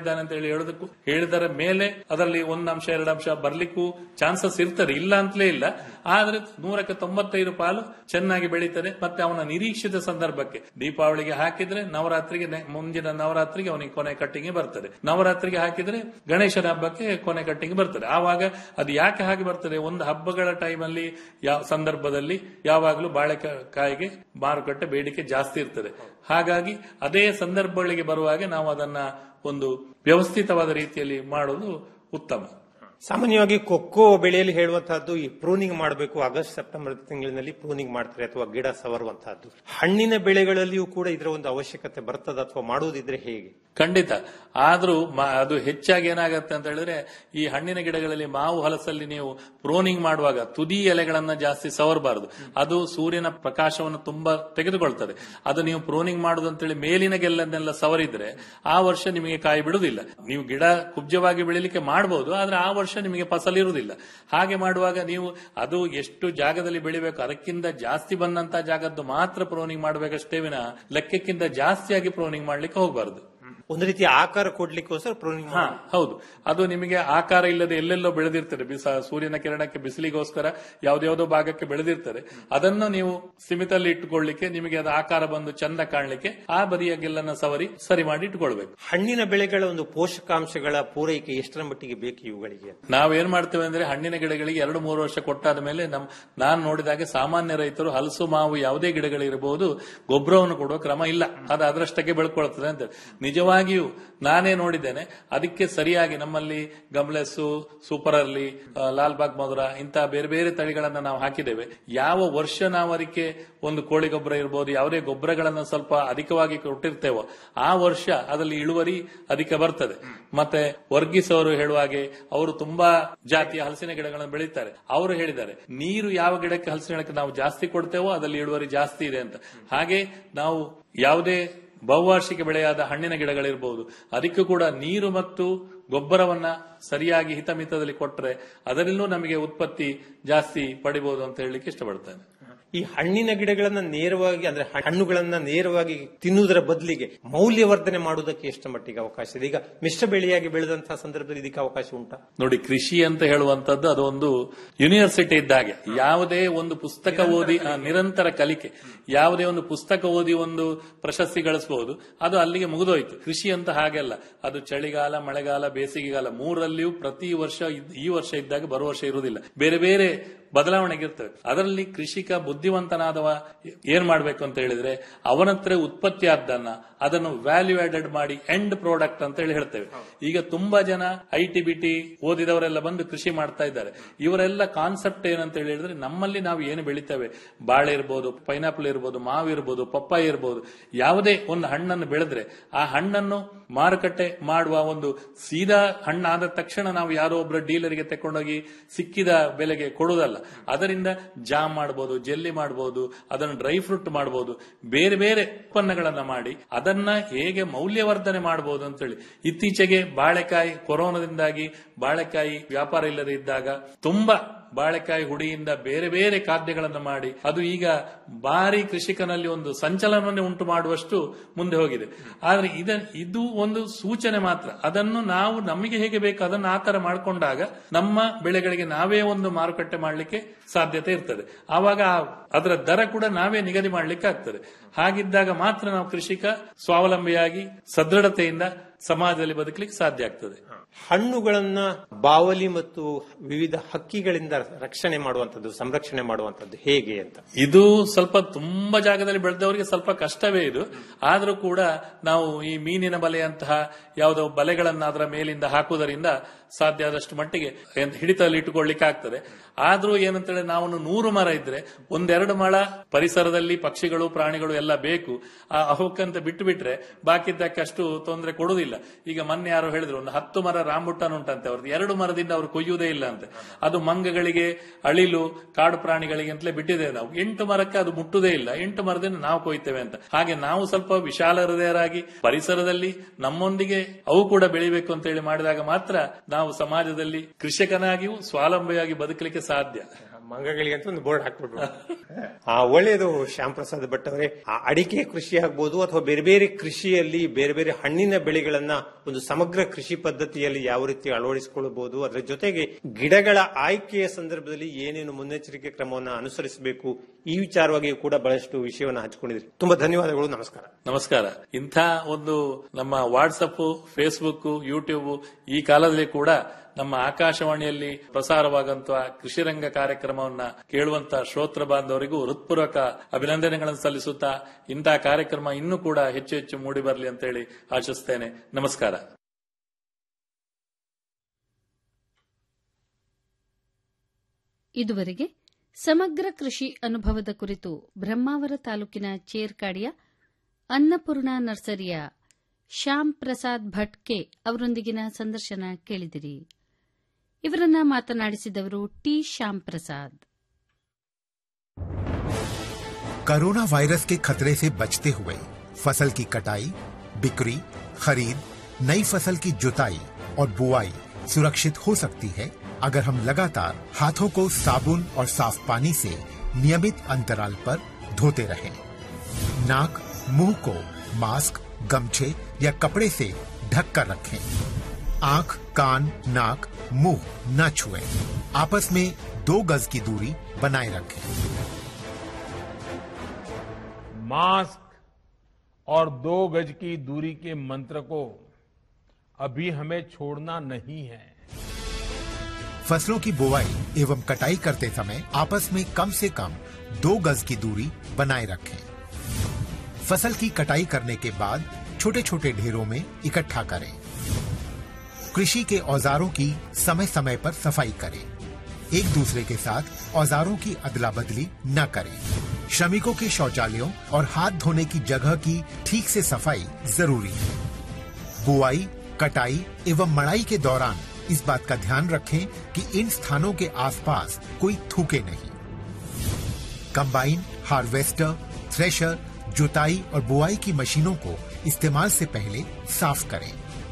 ಮಾಡಿದ್ದಾನೆ ಅಂತ ಹೇಳಿ ಹೇಳೋದಕ್ಕೂ ಹೇಳಿದರ ಮೇಲೆ ಅದರಲ್ಲಿ ಒಂದು ಅಂಶ ಎರಡು ಅಂಶ ಬರ್ಲಿಕ್ಕೂ ಚಾನ್ಸಸ್ ಇರ್ತದೆ ಇಲ್ಲ ಅಂತಲೇ ಇಲ್ಲ ಆದ್ರೆ ನೂರಕ್ಕೆ ತೊಂಬತ್ತೈದು ಪಾಲು ಚೆನ್ನಾಗಿ ಬೆಳೀತದೆ ಮತ್ತೆ ಅವನ ನಿರೀಕ್ಷಿತ ಸಂದರ್ಭಕ್ಕೆ ದೀಪಾವಳಿಗೆ ಹಾಕಿದ್ರೆ ನವರಾತ್ರಿಗೆ ನೆ- ಮುಂದಿನ ನವರಾತ್ರಿಗೆ ಅವನಿಗೆ ಕೊನೆ ಕಟ್ಟಿಂಗ್ ಬರ್ತದೆ ನವರಾತ್ರಿಗೆ ಹಾಕಿದ್ರೆ ಗಣೇಶನ ಹಬ್ಬಕ್ಕೆ ಕೊನೆ ಕಟ್ಟಿಂಗ್ ಬರ್ತದೆ ಆವಾಗ ಅದು ಯಾಕೆ ಹಾಗೆ ಬರ್ತದೆ ಒಂದು ಹಬ್ಬಗಳ ಟೈಮಲ್ಲಿ ಯಾವ ಸಂದರ್ಭದಲ್ಲಿ ಯಾವಾಗಲೂ ಬಾಳೆಕಾಯಿಗೆ ಮಾರುಕಟ್ಟೆ ಬೇಡಿಕೆ ಜಾಸ್ತಿ ಇರ್ತದೆ ಹಾಗಾಗಿ ಅದೇ ಸಂದರ್ಭಗಳಿಗೆ ಬರುವಾಗ ನಾವು ಅದನ್ನ ಒಂದು ವ್ಯವಸ್ಥಿತವಾದ ರೀತಿಯಲ್ಲಿ ಮಾಡುವುದು ಉತ್ತಮ ಸಾಮಾನ್ಯವಾಗಿ ಕೊಕ್ಕೋ ಬೆಳೆಯಲ್ಲಿ ಹೇಳುವಂತಹದ್ದು ಈ ಪ್ರೂನಿಂಗ್ ಮಾಡಬೇಕು ಆಗಸ್ಟ್ ಸೆಪ್ಟೆಂಬರ್ ತಿಂಗಳಿನಲ್ಲಿ ಪ್ರೂನಿಂಗ್ ಮಾಡ್ತಾರೆ ಅಥವಾ ಗಿಡ ಸವರುವಂತಹದ್ದು ಹಣ್ಣಿನ ಬೆಳೆಗಳಲ್ಲಿಯೂ ಕೂಡ ಇದರ ಒಂದು ಅವಶ್ಯಕತೆ ಬರ್ತದ ಅಥವಾ ಮಾಡುವುದಿದ್ರೆ ಹೇಗೆ ಖಂಡಿತ ಆದ್ರೂ ಮ- ಅದು ಹೆಚ್ಚಾಗಿ ಏನಾಗತ್ತೆ ಅಂತ ಹೇಳಿದ್ರೆ ಈ ಹಣ್ಣಿನ ಗಿಡಗಳಲ್ಲಿ ಮಾವು ಹಲಸಲ್ಲಿ ನೀವು ಪ್ರೋನಿಂಗ್ ಮಾಡುವಾಗ ತುದಿ ಎಲೆಗಳನ್ನ ಜಾಸ್ತಿ ಸವರಬಾರದು ಅದು ಸೂರ್ಯನ ಪ್ರಕಾಶವನ್ನು ತುಂಬಾ ತೆಗೆದುಕೊಳ್ತದೆ ಅದು ನೀವು ಪ್ರೋನಿಂಗ್ ಮಾಡುದು ಅಂತೇಳಿ ಮೇಲಿನ ಗೆಲ್ಲನ್ನೆಲ್ಲ ಸವರಿದ್ರೆ ಆ ವರ್ಷ ನಿಮಗೆ ಕಾಯಿ ಬಿಡುವುದಿಲ್ಲ ನೀವು ಗಿಡ ಕುಬ್ಜವಾಗಿ ಬೆಳಿಲಿಕ್ಕೆ ಮಾಡಬಹುದು ಆದ್ರೆ ಆ ವರ್ಷ ನಿಮಗೆ ಫಸಲ್ ಇರುವುದಿಲ್ಲ ಹಾಗೆ ಮಾಡುವಾಗ ನೀವು ಅದು ಎಷ್ಟು ಜಾಗದಲ್ಲಿ ಬೆಳಿಬೇಕು ಅದಕ್ಕಿಂತ ಜಾಸ್ತಿ ಬಂದಂತ ಜಾಗದ್ದು ಮಾತ್ರ ಪ್ರೋನಿಂಗ್ ಮಾಡಬೇಕಷ್ಟೇ ವಿನ ಲೆಕ್ಕಕ್ಕಿಂತ ಜಾಸ್ತಿಯಾಗಿ ಪ್ರೋನಿಂಗ್ ಮಾಡ್ಲಿಕ್ಕೆ ಹೋಗಬಾರದು ಒಂದು ರೀತಿಯ ಆಕಾರ ಕೊಡ್ಲಿಕ್ಕೋಸ್ಕರ ಪ್ರೂನಿಂಗ್ ಹಾ ಹೌದು ಅದು ನಿಮಗೆ ಆಕಾರ ಇಲ್ಲದೆ ಎಲ್ಲೆಲ್ಲೋ ಬೆಳೆದಿರ್ತದೆ ಬಿಸ ಸೂರ್ಯನ ಕಿರಣಕ್ಕೆ ಬಿಸಿಲಿಗೋಸ್ಕರ ಯಾವ್ದ್ಯಾವ್ದೋ ಭಾಗಕ್ಕೆ ಬೆಳೆದಿರ್ತದೆ ಅದನ್ನು ನೀವು ಸಿಮಿತಲ್ಲಿ ಇಟ್ಟುಕೊಳ್ಳಿಕ್ಕೆ ನಿಮಗೆ ಅದು ಆಕಾರ ಬಂದು ಚಂದ ಕಾಣ್ಲಿಕ್ಕೆ ಆ ಬದಿಯ ಗೆಲ್ಲನ್ನ ಸವರಿ ಸರಿ ಮಾಡಿ ಇಟ್ಕೊಳ್ಬೇಕು ಹಣ್ಣಿನ ಬೆಳೆಗಳ ಒಂದು ಪೋಷಕಾಂಶಗಳ ಪೂರೈಕೆ ಎಷ್ಟರ ಮಟ್ಟಿಗೆ ಬೇಕು ಇವುಗಳಿಗೆ ಅಂತ? ನಾವೇನ್ ಮಾಡ್ತೇವೆ ಅಂದ್ರೆ ಹಣ್ಣಿನ ಗಿಡಗಳಿಗೆ ಎರಡು ಮೂರು ವರ್ಷ ಕೊಟ್ಟಾದ ಮೇಲೆ ನಮ್ ನಾನ್ ನೋಡಿದಾಗೆ ಸಾಮಾನ್ಯ ರೈತರು ಹಲಸು ಮಾವು ಯಾವುದೇ ಗಿಡಗಳಿರಬಹುದು ಗೊಬ್ಬರವನ್ನು ಕೊಡುವ ಕ್ರಮ ಇಲ್ಲ ಅದು ಅದರಷ್ಟಕ್ಕೆ ಬೆಳ್ಕೊಳ್ತದೆ ಅಂತ ನಿಜವಾಗಿಯೂ ನಾನೇ ನೋಡಿದ್ದೇನೆ ಅದಕ್ಕೆ ಸರಿಯಾಗಿ ನಮ್ಮಲ್ಲಿ ಗಮ್ಲೆಸ್ಸು ಸೂಪರ್ ಅರ್ಲಿ ಆ, ಲಾಲ್ ಬಾಗ್ ಮಧುರ ಇಂತಹ ಬೇರೆ ಬೇರೆ ತಳಿಗಳನ್ನ ನಾವು ಹಾಕಿದ್ದೇವೆ ಯಾವ ವರ್ಷ ನಾವು ಅದಕ್ಕೆ ಒಂದು ಕೋಳಿ ಗೊಬ್ಬರ ಇರಬಹುದು ಯಾವುದೇ ಗೊಬ್ಬರಗಳನ್ನ ಸ್ವಲ್ಪ ಅಧಿಕವಾಗಿ ಕೊಟ್ಟಿರ್ತೇವೋ ಆ ವರ್ಷ ಅದರಲ್ಲಿ ಇಳುವರಿ ಅಧಿಕ ಬರ್ತದೆ ಮತ್ತೆ ವರ್ಗೀಸ್ ಅವರು ಹೇಳುವ ಹಾಗೆ ಅವರು ತುಂಬಾ ಜಾತಿಯ ಹಲಸಿನ ಗಿಡಗಳನ್ನು ಬೆಳೀತಾರೆ ಅವರು ಹೇಳಿದ್ದಾರೆ ನೀರು ಯಾವ ಗಿಡಕ್ಕೆ ಹಲಸಿನ ಗಿಡಕ್ಕೆ ನಾವು ಜಾಸ್ತಿ ಕೊಡ್ತೇವೋ ಅದರಲ್ಲಿ ಇಳುವರಿ ಜಾಸ್ತಿ ಇದೆ ಅಂತ ಹಾಗೆ ನಾವು ಯಾವುದೇ ಬಹುವಾರ್ಷಿಕ ಬೆಳೆಯಾದ ಹಣ್ಣಿನ ಗಿಡಗಳಿರಬಹುದು ಅದಕ್ಕೂ ಕೂಡ ನೀರು ಮತ್ತು ಗೊಬ್ಬರವನ್ನ ಸರಿಯಾಗಿ ಹಿತಮಿತದಲ್ಲಿ ಕೊಟ್ಟರೆ ಅದರಲ್ಲೂ ನಮಗೆ ಉತ್ಪತ್ತಿ ಜಾಸ್ತಿ ಪಡಿಬಹುದು ಅಂತ ಹೇಳಲಿಕ್ಕೆ ಇಷ್ಟಪಡ್ತೇನೆ ಈ ಹಣ್ಣಿನ ಗಿಡಗಳನ್ನ ನೇರವಾಗಿ ಅಂದ್ರೆ ಹಣ್ಣುಗಳನ್ನ ನೇರವಾಗಿ ತಿನ್ನುವುದರ ಬದಲಿಗೆ ಮೌಲ್ಯವರ್ಧನೆ ಮಾಡುವುದಕ್ಕೆ ಎಷ್ಟು ಮಟ್ಟಿಗೆ ಅವಕಾಶ ಇದೆ ಈಗ ಮಿಶ್ರ ಬೆಳೆಯಾಗಿ ಬೆಳೆದಂತಹ ಸಂದರ್ಭದಲ್ಲಿ ಇದಕ್ಕೆ ಅವಕಾಶ ಉಂಟಾ ನೋಡಿ ಕೃಷಿ ಅಂತ ಹೇಳುವಂತದ್ದು ಅದೊಂದು ಯೂನಿವರ್ಸಿಟಿ ಇದ್ದ ಹಾಗೆ ಯಾವುದೇ ಒಂದು ಪುಸ್ತಕ ಓದಿ ಆ, ನಿರಂತರ ಕಲಿಕೆ ಯಾವುದೇ ಒಂದು ಪುಸ್ತಕ ಓದಿ ಒಂದು ಪ್ರಶಸ್ತಿ ಗಳಿಸಬಹುದು ಅದು ಅಲ್ಲಿಗೆ ಮುಗಿದೋಯ್ತು ಕೃಷಿ ಅಂತ ಹಾಗೆಲ್ಲ ಅದು ಚಳಿಗಾಲ ಮಳೆಗಾಲ ಬೇಸಿಗೆಗಾಲ ಮೂರಲ್ಲಿಯೂ ಪ್ರತಿ ವರ್ಷ ಇದ್- ಈ ವರ್ಷ ಇದ್ದಾಗ ಬರುವ ವರ್ಷ ಇರುವುದಿಲ್ಲ ಬೇರೆ ಬೇರೆ ಬದಲಾವಣೆಗಿರ್ತವೆ ಅದರಲ್ಲಿ ಕೃಷಿಕ ಬುದ್ಧಿವಂತನಾದವ ಏನ್ ಮಾಡ್ಬೇಕು ಅಂತ ಹೇಳಿದ್ರೆ ಅವನತ್ರ ಉತ್ಪತ್ತಿ ಆದ್ದನ್ನ ಅದನ್ನು ವ್ಯಾಲ್ಯೂ ಆಡೆಡ್ ಮಾಡಿ ಎಂಡ್ ಪ್ರಾಡಕ್ಟ್ ಅಂತ ಹೇಳಿ ಹೇಳ್ತೇವೆ ಈಗ ತುಂಬಾ ಜನ ಐ ಟಿ ಬಿ ಟಿ ಓದಿದವರೆಲ್ಲ ಬಂದು ಕೃಷಿ ಮಾಡ್ತಾ ಇದ್ದಾರೆ ಇವರೆಲ್ಲ ಕಾನ್ಸೆಪ್ಟ್ ಏನಂತ ಹೇಳಿದ್ರೆ ನಮ್ಮಲ್ಲಿ ನಾವು ಏನು ಬೆಳಿತೇವೆ ಬಾಳೆ ಇರ್ಬೋದು ಪೈನಾಪಲ್ ಇರ್ಬೋದು ಮಾವು ಇರ್ಬೋದು ಪಪ್ಪಾಯಿ ಇರ್ಬೋದು ಯಾವುದೇ ಒಂದು ಹಣ್ಣನ್ನು ಬೆಳೆದ್ರೆ ಆ ಹಣ್ಣನ್ನು ಮಾರುಕಟ್ಟೆ ಮಾಡುವ ಒಂದು ಸೀದಾ ಹಣ್ಣಾದ ತಕ್ಷಣ ನಾವು ಯಾರೋ ಒಬ್ಬರ ಡೀಲರ್ಗೆ ತಕೊಂಡೋಗಿ ಸಿಕ್ಕಿದ ಬೆಲೆಗೆ ಕೊಡುವುದಲ್ಲ ಅದರಿಂದ ಜಾಮ್ ಮಾಡಬಹುದು ಜೆಲ್ಲಿ ಮಾಡಬಹುದು ಅದನ್ನು ಡ್ರೈ ಫ್ರೂಟ್ ಮಾಡಬಹುದು ಬೇರೆ ಬೇರೆ ಉತ್ಪನ್ನಗಳನ್ನ ಮಾಡಿ ಅದನ್ನ ಹೇಗೆ ಮೌಲ್ಯವರ್ಧನೆ ಮಾಡಬಹುದು ಅಂತೇಳಿ ಇತ್ತೀಚೆಗೆ ಬಾಳೆಕಾಯಿ ಕೊರೋನಾದಿಂದಾಗಿ ಬಾಳೆಕಾಯಿ ವ್ಯಾಪಾರ ಇಲ್ಲದೆ ಇದ್ದಾಗ ತುಂಬಾ ಬಾಳೆಕಾಯಿ ಹುಡಿಯಿಂದ ಬೇರೆ ಬೇರೆ ಖಾದ್ಯಗಳನ್ನು ಮಾಡಿ ಅದು ಈಗ ಭಾರಿ ಕೃಷಿಕನಲ್ಲಿ ಒಂದು ಸಂಚಲನವನ್ನೇ ಉಂಟು ಮಾಡುವಷ್ಟು ಮುಂದೆ ಹೋಗಿದೆ ಆದ್ರೆ ಇದ ಇದು ಒಂದು ಸೂಚನೆ ಮಾತ್ರ ಅದನ್ನು ನಾವು ನಮಗೆ ಹೇಗೆ ಬೇಕು ಅದನ್ನು ಆತರ ಮಾಡಿಕೊಂಡಾಗ ನಮ್ಮ ಬೆಳೆಗಳಿಗೆ ನಾವೇ ಒಂದು ಮಾರುಕಟ್ಟೆ ಮಾಡಲಿಕ್ಕೆ ಸಾಧ್ಯತೆ ಇರ್ತದೆ ಆವಾಗ ಆ- ಅದರ ದರ ಕೂಡ ನಾವೇ ನಿಗದಿ ಮಾಡಲಿಕ್ಕೆ ಆಗ್ತದೆ ಹಾಗಿದ್ದಾಗ ಮಾತ್ರ ನಾವು ಕೃಷಿಕ ಸ್ವಾವಲಂಬಿಯಾಗಿ ಸದೃಢತೆಯಿಂದ ಸಮಾಜದಲ್ಲಿ ಬದುಕಲಿಕ್ಕೆ ಸಾಧ್ಯ ಆಗ್ತದೆ ಹಣ್ಣುಗಳನ್ನ ಬಾವಲಿ ಮತ್ತು ವಿವಿಧ ಹಕ್ಕಿಗಳಿಂದ ರಕ್ಷಣೆ ಮಾಡುವಂತದ್ದು ಸಂರಕ್ಷಣೆ ಮಾಡುವಂತದ್ದು ಹೇಗೆ ಅಂತ ಇದು ಸ್ವಲ್ಪ ತುಂಬಾ ಜಾಗದಲ್ಲಿ ಬೆಳೆದವರಿಗೆ ಸ್ವಲ್ಪ ಕಷ್ಟವೇ ಇದು ಆದ್ರೂ ಕೂಡ ನಾವು ಈ ಮೀನಿನ ಬಲೆಯಂತಹ ಯಾವುದೋ ಬಲೆಗಳನ್ನ ಅದರ ಮೇಲಿಂದ ಹಾಕುವುದರಿಂದ ಸಾಧ್ಯ ಆದಷ್ಟು ಮಟ್ಟಿಗೆ ಏನ್ ಹಿಡಿತದಲ್ಲಿ ಇಟ್ಟುಕೊಳ್ಳಿಕ್ಕೆ ಆಗ್ತದೆ ಆದ್ರೂ ಏನಂತ ಹೇಳಿ ನಾವು ನೂರು ಮರ ಇದ್ರೆ ಒಂದೆರಡು ಮಳ ಪರಿಸರದಲ್ಲಿ ಪಕ್ಷಿಗಳು ಪ್ರಾಣಿಗಳು ಎಲ್ಲ ಬೇಕು ಆ ಅವಕ್ಕಂತ ಬಿಟ್ಟು ಬಿಟ್ರೆ ಬಾಕಿದ್ದಕ್ಕೆ ಅಷ್ಟು ತೊಂದರೆ ಕೊಡುವುದಿಲ್ಲ ಈಗ ಮೊನ್ನೆ ಯಾರು ಹೇಳಿದ್ರು ಒಂದು ಹತ್ತು ಮರ ರಾಂಬುಟ್ಟಾನ್ ಉಂಟಂತೆ ಅವ್ರದ್ದು ಎರಡು ಮರದಿಂದ ಅವರು ಕೊಯ್ಯುವುದೇ ಇಲ್ಲ ಅಂತೆ ಅದು ಮಂಗಗಳಿಗೆ ಅಳಿಲು ಕಾಡು ಪ್ರಾಣಿಗಳಿಗೆ ಅಂತಲೇ ಬಿಟ್ಟಿದ್ದೇವೆ ನಾವು ಎಂಟು ಮರಕ್ಕೆ ಅದು ಮುಟ್ಟುದೇ ಇಲ್ಲ ಎಂಟು ಮರದಿಂದ ನಾವು ಕೊಯ್ತೇವೆ ಅಂತ ಹಾಗೆ ನಾವು ಸ್ವಲ್ಪ ವಿಶಾಲ ಹೃದಯರಾಗಿ ಪರಿಸರದಲ್ಲಿ ನಮ್ಮೊಂದಿಗೆ ಅವು ಕೂಡ ಬೆಳಿಬೇಕು ಅಂತ ಹೇಳಿ ಮಾಡಿದಾಗ ಮಾತ್ರ ನಾವು ಸಮಾಜದಲ್ಲಿ ಕೃಷಿಕನಾಗಿಯೂ ಸ್ವಾವಲಂಬಿಯಾಗಿ ಬದುಕಲಿಕ್ಕೆ ಸಾಧ್ಯ ಮಂಗಗಳಿಗೆ ಅಂತ ಒಂದು ಬೋರ್ಡ್ ಹಾಕ್ಬಿಟ್ರು ಆ ಒಳ್ಳೆಯದು ಶ್ಯಾಮ್ ಪ್ರಸಾದ್ ಭಟ್ ಅವರೇ ಆ ಅಡಿಕೆ ಕೃಷಿ ಆಗ್ಬೋದು ಅಥವಾ ಬೇರೆ ಬೇರೆ ಕೃಷಿಯಲ್ಲಿ ಬೇರೆ ಬೇರೆ ಹಣ್ಣಿನ ಬೆಳೆಗಳನ್ನ ಒಂದು ಸಮಗ್ರ ಕೃಷಿ ಪದ್ಧತಿಯಲ್ಲಿ ಯಾವ ರೀತಿ ಅಳವಡಿಸಿಕೊಳ್ಳಬಹುದು ಅದರ ಜೊತೆಗೆ ಗಿಡಗಳ ಆಯ್ಕೆಯ ಸಂದರ್ಭದಲ್ಲಿ ಏನೇನು ಮುನ್ನೆಚ್ಚರಿಕೆ ಕ್ರಮವನ್ನು ಅನುಸರಿಸಬೇಕು ಈ ವಿಚಾರವಾಗಿ ಕೂಡ ಬಹಳಷ್ಟು ವಿಷಯವನ್ನು ಹಂಚಿಕೊಂಡಿದ್ರಿ ತುಂಬಾ ಧನ್ಯವಾದಗಳು ನಮಸ್ಕಾರ ನಮಸ್ಕಾರ ಇಂಥ ಒಂದು ನಮ್ಮ ವಾಟ್ಸಪ್ ಫೇಸ್ಬುಕ್ ಯೂಟ್ಯೂಬ್ ಈ ಕಾಲದಲ್ಲಿ ಕೂಡ ನಮ್ಮ ಆಕಾಶವಾಣಿಯಲ್ಲಿ ಪ್ರಸಾರವಾಗುವಂತಹ ಕೃಷಿ ರಂಗ ಕಾರ್ಯಕ್ರಮವನ್ನ ಕೇಳುವಂತ ಶ್ರೋತೃ ಬಾಂಧವರಿಗೂ ಹೃತ್ಪೂರ್ವಕ ಅಭಿನಂದನೆಗಳನ್ನು ಸಲ್ಲಿಸುತ್ತಾ ಇಂತಹ ಕಾರ್ಯಕ್ರಮ ಇನ್ನೂ ಕೂಡ ಹೆಚ್ಚು ಹೆಚ್ಚು ಮೂಡಿ ಬರಲಿ ಅಂತ ಹೇಳಿ ಆಶಿಸ್ತೇನೆ ನಮಸ್ಕಾರ ಇದುವರೆಗೆ ಸಮಗ್ರ ಕೃಷಿ ಅನುಭವದ ಕುರಿತು ಬ್ರಹ್ಮಾವರ ತಾಲೂಕಿನ ಚೇರ್ಕಾಡಿಯ ಅನ್ನಪೂರ್ಣ ನರ್ಸರಿಯ ಶ್ಯಾಮ್ ಪ್ರಸಾದ್ ಭಟ್ ಕೆ ಅವರೊಂದಿಗಿನ ಸಂದರ್ಶನ ಕೇಳಿದಿರಿ ಇವರನ್ನ ಮಾತನಾಡಿಸಿದವರು T Shyam Prasad corona virus के खतरे से बचते हुए फसल की कटाई बिक्री खरीद नई फसल की जुताई और बुआई सुरक्षित हो सकती है अगर हम लगातार हाथों को साबुन और साफ पानी से नियमित अंतराल पर धोते रहें। नाक मुंह को मास्क गमछे या कपड़े से ढक कर रखें आंख कान नाक मुंह न छुएं। आपस में दो गज की दूरी बनाए रखें मास्क और दो गज की दूरी के मंत्र को अभी हमें छोड़ना नहीं है फसलों की बुवाई एवं कटाई करते समय आपस में कम से कम दो गज की दूरी बनाए रखें फसल की कटाई करने के बाद छोटे छोटे ढेरों में इकट्ठा करें कृषि के औजारों की समय समय पर सफाई करें एक दूसरे के साथ औजारों की अदला बदली न करें श्रमिकों के शौचालयों और हाथ धोने की जगह की ठीक से सफाई जरूरी है बुआई कटाई एवं मड़ाई के दौरान इस बात का ध्यान रखें कि इन स्थानों के आसपास कोई थूके नहीं कंबाइन हार्वेस्टर थ्रेशर जुताई और बुआई की मशीनों को इस्तेमाल से पहले साफ करें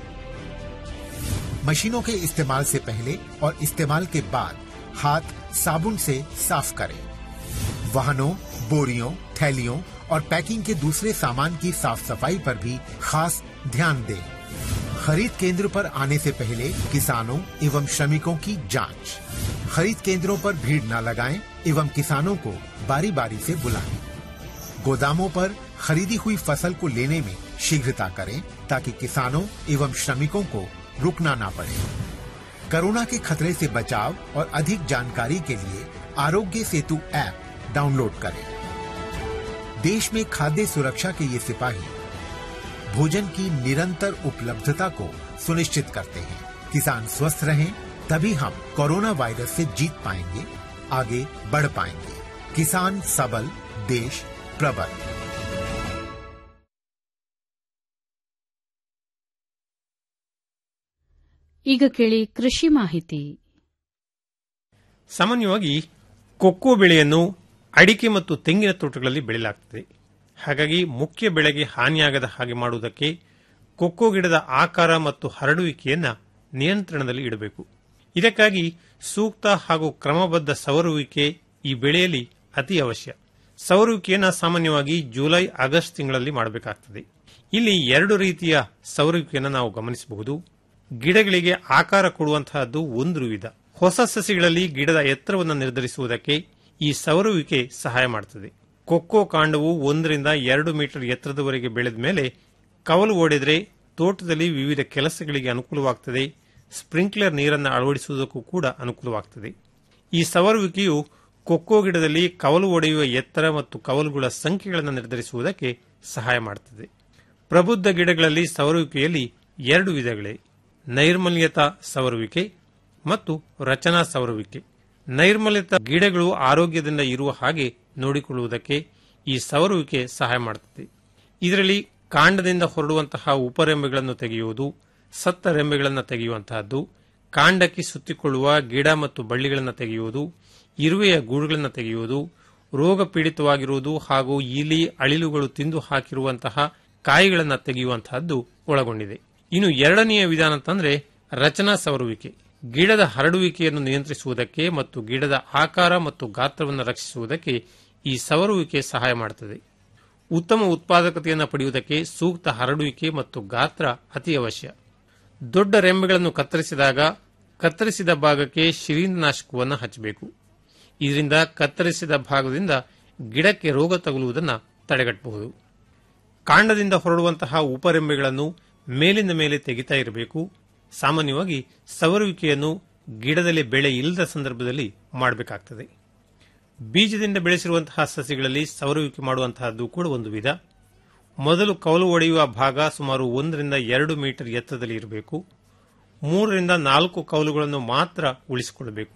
मशीनों के इस्तेमाल से पहले और इस्तेमाल के बाद हाथ साबुन से साफ करें वाहनों बोरियों थैलियों और पैकिंग के दूसरे सामान की साफ सफाई पर भी खास ध्यान दें खरीद केंद्र पर आने से पहले किसानों एवं श्रमिकों की जांच खरीद केंद्रों पर भीड़ न लगाएं एवं किसानों को बारी बारी से बुलाएं गोदामों पर खरीदी हुई फसल को लेने में शीघ्रता करें ताकि किसानों एवं श्रमिकों को रुकना ना पड़े कोरोना के खतरे से बचाव और अधिक जानकारी के लिए आरोग्य सेतु ऐप डाउनलोड करें देश में खाद्य सुरक्षा के ये सिपाही भोजन की निरंतर उपलब्धता को सुनिश्चित करते हैं किसान स्वस्थ रहें तभी हम कोरोना वायरस से जीत पाएंगे आगे बढ़ पाएंगे किसान सबल देश प्रबल ಈಗ ಕೇಳಿ ಕೃಷಿ ಮಾಹಿತಿ ಸಾಮಾನ್ಯವಾಗಿ ಕೊಕ್ಕೋ ಬೆಳೆಯನ್ನು ಅಡಿಕೆ ಮತ್ತು ತೆಂಗಿನ ತೋಟಗಳಲ್ಲಿ ಬೆಳೆಯಲಾಗುತ್ತದೆ ಹಾಗಾಗಿ ಮುಖ್ಯ ಬೆಳೆಗೆ ಹಾನಿಯಾಗದ ಹಾಗೆ ಮಾಡುವುದಕ್ಕೆ ಕೊಕ್ಕೋ ಗಿಡದ ಆಕಾರ ಮತ್ತು ಹರಡುವಿಕೆಯನ್ನ ನಿಯಂತ್ರಣದಲ್ಲಿ ಇಡಬೇಕು ಇದಕ್ಕಾಗಿ ಸೂಕ್ತ ಹಾಗೂ ಕ್ರಮಬದ್ಧ ಸವರುವಿಕೆ ಈ ಬೆಳೆಯಲ್ಲಿ ಅತಿ ಅವಶ್ಯ ಸವರುವಿಕೆಯನ್ನು ಸಾಮಾನ್ಯವಾಗಿ ಜುಲೈ ಆಗಸ್ಟ್ ತಿಂಗಳಲ್ಲಿ ಮಾಡಬೇಕಾಗ್ತದೆ ಇಲ್ಲಿ ಎರಡು ರೀತಿಯ ಸವರುವಿಕೆಯನ್ನು ನಾವು ಗಮನಿಸಬಹುದು ಗಿಡಗಳಿಗೆ ಆಕಾರ ಕೊಡುವಂತಹದ್ದು ಒಂದು ವಿಧ ಹೊಸ ಸಸಿಗಳಲ್ಲಿ ಗಿಡದ ಎತ್ತರವನ್ನು ನಿರ್ಧರಿಸುವುದಕ್ಕೆ ಈ ಸವರುವಿಕೆ ಸಹಾಯ ಮಾಡುತ್ತದೆ ಕೊಕ್ಕೋ ಕಾಂಡವು ಒಂದರಿಂದ ಎರಡು ಮೀಟರ್ ಎತ್ತರದವರೆಗೆ ಬೆಳೆದ ಮೇಲೆ ಕವಲು ಓಡಿದ್ರೆ ತೋಟದಲ್ಲಿ ವಿವಿಧ ಕೆಲಸಗಳಿಗೆ ಅನುಕೂಲವಾಗುತ್ತದೆ ಸ್ಪ್ರಿಂಕ್ಲರ್ ನೀರನ್ನು ಅಳವಡಿಸುವುದಕ್ಕೂ ಕೂಡ ಅನುಕೂಲವಾಗುತ್ತದೆ ಈ ಸವರುವಿಕೆಯು ಕೊಕ್ಕೋ ಗಿಡದಲ್ಲಿ ಕವಲು ಒಡೆಯುವ ಎತ್ತರ ಮತ್ತು ಕವಲುಗಳ ಸಂಖ್ಯೆಗಳನ್ನು ನಿರ್ಧರಿಸುವುದಕ್ಕೆ ಸಹಾಯ ಮಾಡುತ್ತದೆ ಪ್ರಬುದ್ಧ ಗಿಡಗಳಲ್ಲಿ ಸವರುವಿಕೆಯಲ್ಲಿ ಎರಡು ವಿಧಗಳೇ ನೈರ್ಮಲ್ಯತಾ ಸವರುವಿಕೆ ಮತ್ತು ರಚನಾ ಸವರುವಿಕೆ ನೈರ್ಮಲ್ಯತ ಗಿಡಗಳು ಆರೋಗ್ಯದಿಂದ ಇರುವ ಹಾಗೆ ನೋಡಿಕೊಳ್ಳುವುದಕ್ಕೆ ಈ ಸವರುವಿಕೆ ಸಹಾಯ ಮಾಡುತ್ತದೆ ಇದರಲ್ಲಿ ಕಾಂಡದಿಂದ ಹೊರಡುವಂತಹ ಉಪರೆಂಬೆಗಳನ್ನು ತೆಗೆಯುವುದು ಸತ್ತ ರೆಂಬೆಗಳನ್ನು ತೆಗೆಯುವಂತಹದ್ದು ಕಾಂಡಕ್ಕೆ ಸುತ್ತಿಕೊಳ್ಳುವ ಗಿಡ ಮತ್ತು ಬಳ್ಳಿಗಳನ್ನು ತೆಗೆಯುವುದು ಇರುವೆಯ ಗೂಡುಗಳನ್ನು ತೆಗೆಯುವುದು ರೋಗ ಪೀಡಿತವಾಗಿರುವುದು ಹಾಗೂ ಇಲಿ ಅಳಿಲುಗಳು ತಿಂದು ಹಾಕಿರುವಂತಹ ಕಾಯಿಗಳನ್ನು ತೆಗೆಯುವಂತಹದ್ದು ಒಳಗೊಂಡಿದೆ ಇನ್ನು ಎರಡನೆಯ ವಿಧಾನ ಅಂತಂದ್ರೆ ರಚನಾ ಸವರುವಿಕೆ ಗಿಡದ ಹರಡುವಿಕೆಯನ್ನು ನಿಯಂತ್ರಿಸುವುದಕ್ಕೆ ಮತ್ತು ಗಿಡದ ಆಕಾರ ಮತ್ತು ಗಾತ್ರವನ್ನು ರಕ್ಷಿಸುವುದಕ್ಕೆ ಈ ಸವರುವಿಕೆ ಸಹಾಯ ಮಾಡುತ್ತದೆ ಉತ್ತಮ ಉತ್ಪಾದಕತೆಯನ್ನು ಪಡೆಯುವುದಕ್ಕೆ ಸೂಕ್ತ ಹರಡುವಿಕೆ ಮತ್ತು ಗಾತ್ರ ಅತಿ ಅವಶ್ಯ ದೊಡ್ಡ ರೆಂಬೆಗಳನ್ನು ಕತ್ತರಿಸಿದಾಗ ಕತ್ತರಿಸಿದ ಭಾಗಕ್ಕೆ ಶಿಲೀಂಧ್ರನಾಶಕವನ್ನು ಹಚ್ಚಬೇಕು ಇದರಿಂದ ಕತ್ತರಿಸಿದ ಭಾಗದಿಂದ ಗಿಡಕ್ಕೆ ರೋಗ ತಗುಲುವುದನ್ನು ತಡೆಗಟ್ಟಬಹುದು ಕಾಂಡದಿಂದ ಹೊರಡುವಂತಹ ಉಪರೆಂಬೆಗಳನ್ನು ಮೇಲಿಂದ ಮೇಲೆ ತೆಗಿತಾ ಇರಬೇಕು ಸಾಮಾನ್ಯವಾಗಿ ಸವರುವಿಕೆಯನ್ನು ಗಿಡದಲ್ಲಿ ಬೆಳೆ ಇಲ್ಲದ ಸಂದರ್ಭದಲ್ಲಿ ಮಾಡಬೇಕಾಗ್ತದೆ ಬೀಜದಿಂದ ಬೆಳೆಸಿರುವಂತಹ ಸಸಿಗಳಲ್ಲಿ ಸವರುವಿಕೆ ಮಾಡುವಂತಹದ್ದು ಕೂಡ ಒಂದು ವಿಧ ಮೊದಲು ಕೌಲು ಒಡೆಯುವ ಭಾಗ ಸುಮಾರು ಒಂದರಿಂದ ಎರಡು ಮೀಟರ್ ಎತ್ತರದಲ್ಲಿ ಇರಬೇಕು ಮೂರರಿಂದ ನಾಲ್ಕು ಕೌಲುಗಳನ್ನು ಮಾತ್ರ ಉಳಿಸಿಕೊಳ್ಳಬೇಕು